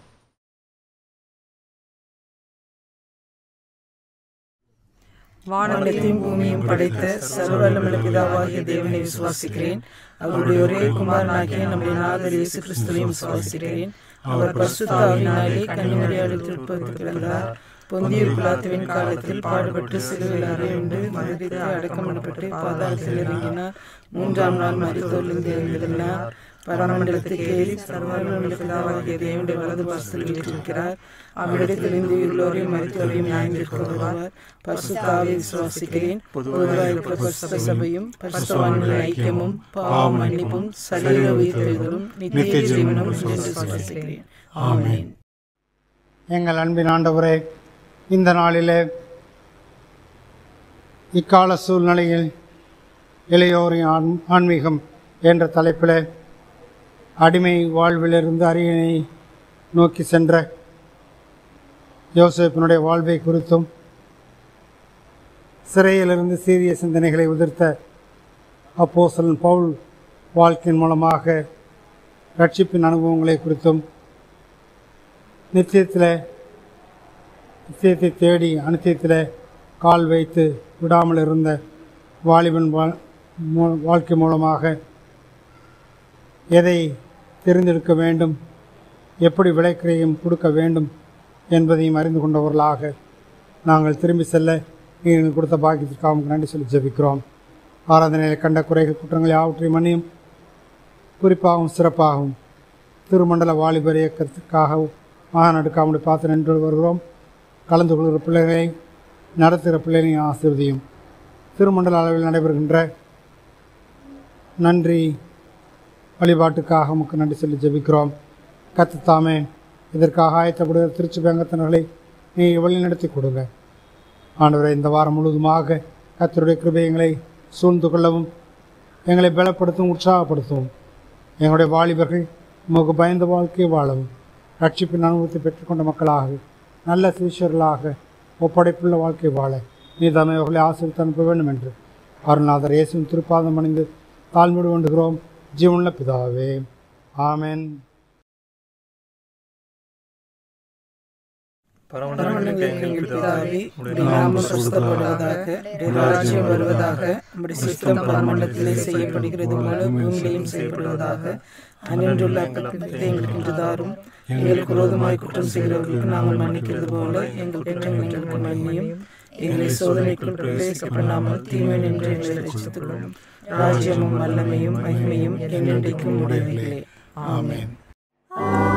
வானத்தையும் பூமியும் படைத்த சர்வவல்லமுள்ள பிதாவாகிய தேவனை விசுவாசிக்கிறேன் அவருடைய ஒரே குமாரனாகிய நம்முடைய நாதர் இயேசு கிறிஸ்துவையும் விசுவாசிக்கிறேன் அவர் பரிசுத்தாவினாலே கன்னிமரியாளில் திருப்பதி பிறந்தார் பொந்திய பிலாத்துவின் காலத்தில் பாடுபட்டு சிலுவையில் அறையுண்டு மறுபித்து அடக்கம் பண்ணப்பட்டு பாதாளத்தில் இறங்கினார் மூன்றாம் நாள் மருத்துவலிருந்து எழுந்திருந்தார் பரமண்டலத்துக்கு ஏறி சர்வவல்லமுள்ள பிதாவாகிய தேவனுடைய வலது பாசத்தில் வீற்றிருக்கிறார் அவ்விடத்திலிருந்து உள்ளோரையும் மருத்துவரையும் நியாயந்திருக்க வருவார் பரிசுத்தாவை விசுவாசிக்கிறேன் பொதுவாக இருக்கிற பரிசுத்த சபையும் பரிசுத்தவான்களின் ஐக்கியமும் பாவ மன்னிப்பும் சரீர உயிர்த்தெழுதலும் நித்திய ஜீவனும் என்று விசுவாசிக்கிறேன் ஆமென் எங்கள் அன்பின் ஆண்டவரே இந்த நாளிலே இக்கால சூழ்நிலையில் இளையோரின் ஆன் ஆன்மீகம் என்ற தலைப்பில் அடிமை வாழ்விலிருந்து அரியணை நோக்கி சென்ற யோசேப்பினுடைய வாழ்வை குறித்தும் சிறையிலிருந்து சீரிய சிந்தனைகளை உதிர்த்த அப்போஸ்தலன் பவுல் வாழ்க்கையின் மூலமாக ரட்சிப்பின் அனுபவங்களை குறித்தும் நித்தியத்தில் நித்தியத்தை தேடி அனித்தியத்தில் கால் வைத்து விடாமல் இருந்த வாலிபன் வா மூ- வாழ்க்கை மூலமாக எதை தெரிந்தெடுக்க வேண்டும் எப்படி விலைக்கிரயம் கொடுக்க வேண்டும் என்பதையும் அறிந்து கொண்டவர்களாக நாங்கள் திரும்பி செல்ல நீங்கள் கொடுத்த பாக்கியத்திற்காக உமக்கு நன்றி சொல்லி ஜெபிக்கிறோம் ஆராதனையில் கண்ட குறைகள் குற்றங்கள் யாவற்றையும் மன்னியும் குறிப்பாகவும் சிறப்பாகவும் திருமண்டல வாலிபர் இயக்கத்திற்காகவும் மாநாடு காமெடி பார்த்து நின்று வருகிறோம் கலந்து கொள்கிற பிள்ளைகளை நடத்துகிற பிள்ளைகளையும் ஆசீர்வதியும் திருமண்டல அளவில் நடைபெறுகின்ற நன்றி வழிபாட்டுக்காக உமக்கு நன்றி சொல்லி ஜெபிக்கிறோம் கத்துத்தாமே இதற்காக ஆயத்தப்படுகிற திருச்சி பேங்கத்தினர்களை நீ வழிநடத்தி கொடுங்க ஆண்டவரை இந்த வாரம் முழுவதுமாக கத்தருடைய கிருபையங்களை சூழ்ந்து கொள்ளவும் எங்களை பலப்படுத்தும் உற்சாகப்படுத்தும் எங்களுடைய வாலிபர்கள் உமக்கு பயந்த வாழ்க்கை வாழவும் ரட்சிப்பின் அனுபவத்தை பெற்றுக்கொண்ட மக்களாக நல்ல சீஷர்களாக ஒப்படைப்புள்ள வாழ்க்கை வாழ நீ தம்மை அவர்களை ஆசிரித்து அனுப்ப வேண்டும் என்று அருணாதர் இயேசுவின் திருப்பாதம் அணிந்து தாழ்மையோடு வேண்டுகிறோம் ஜீவனுள்ள பிதாவே ஆமென் பரமண்டலங்களில் எங்கள் பிதாவே உம்முடைய நாமம் சுத்தப்படுவதாக உம்முடைய ராஜ்யம் வருவதாக உம்முடைய சித்தம் பரமண்டலத்திலே செய்யப்படுகிறது போல பூமியிலையும் செய்யப்படுவதாக அன்றுள்ள அப்பத்தை எங்களுக்கு இன்று தாரும் எங்களுக்கு விரோதமாய் குற்றம் செய்கிறவர்களுக்கு நாங்கள் மன்னிக்கிறது போல எங்கள் குற்றங்கள் எங்களுக்கு மன்னியும் எங்களை சோதனைக்குள் பிரவேசிக்க பண்ணாமல் தீமை நின்று எங்களை ரசித்துக் கொள்ளும் ராஜ்யமும் வல்லமையும் மகிமையும் என்னென்றைக்கும் உடையவில்லை ஆமென் ஆமென்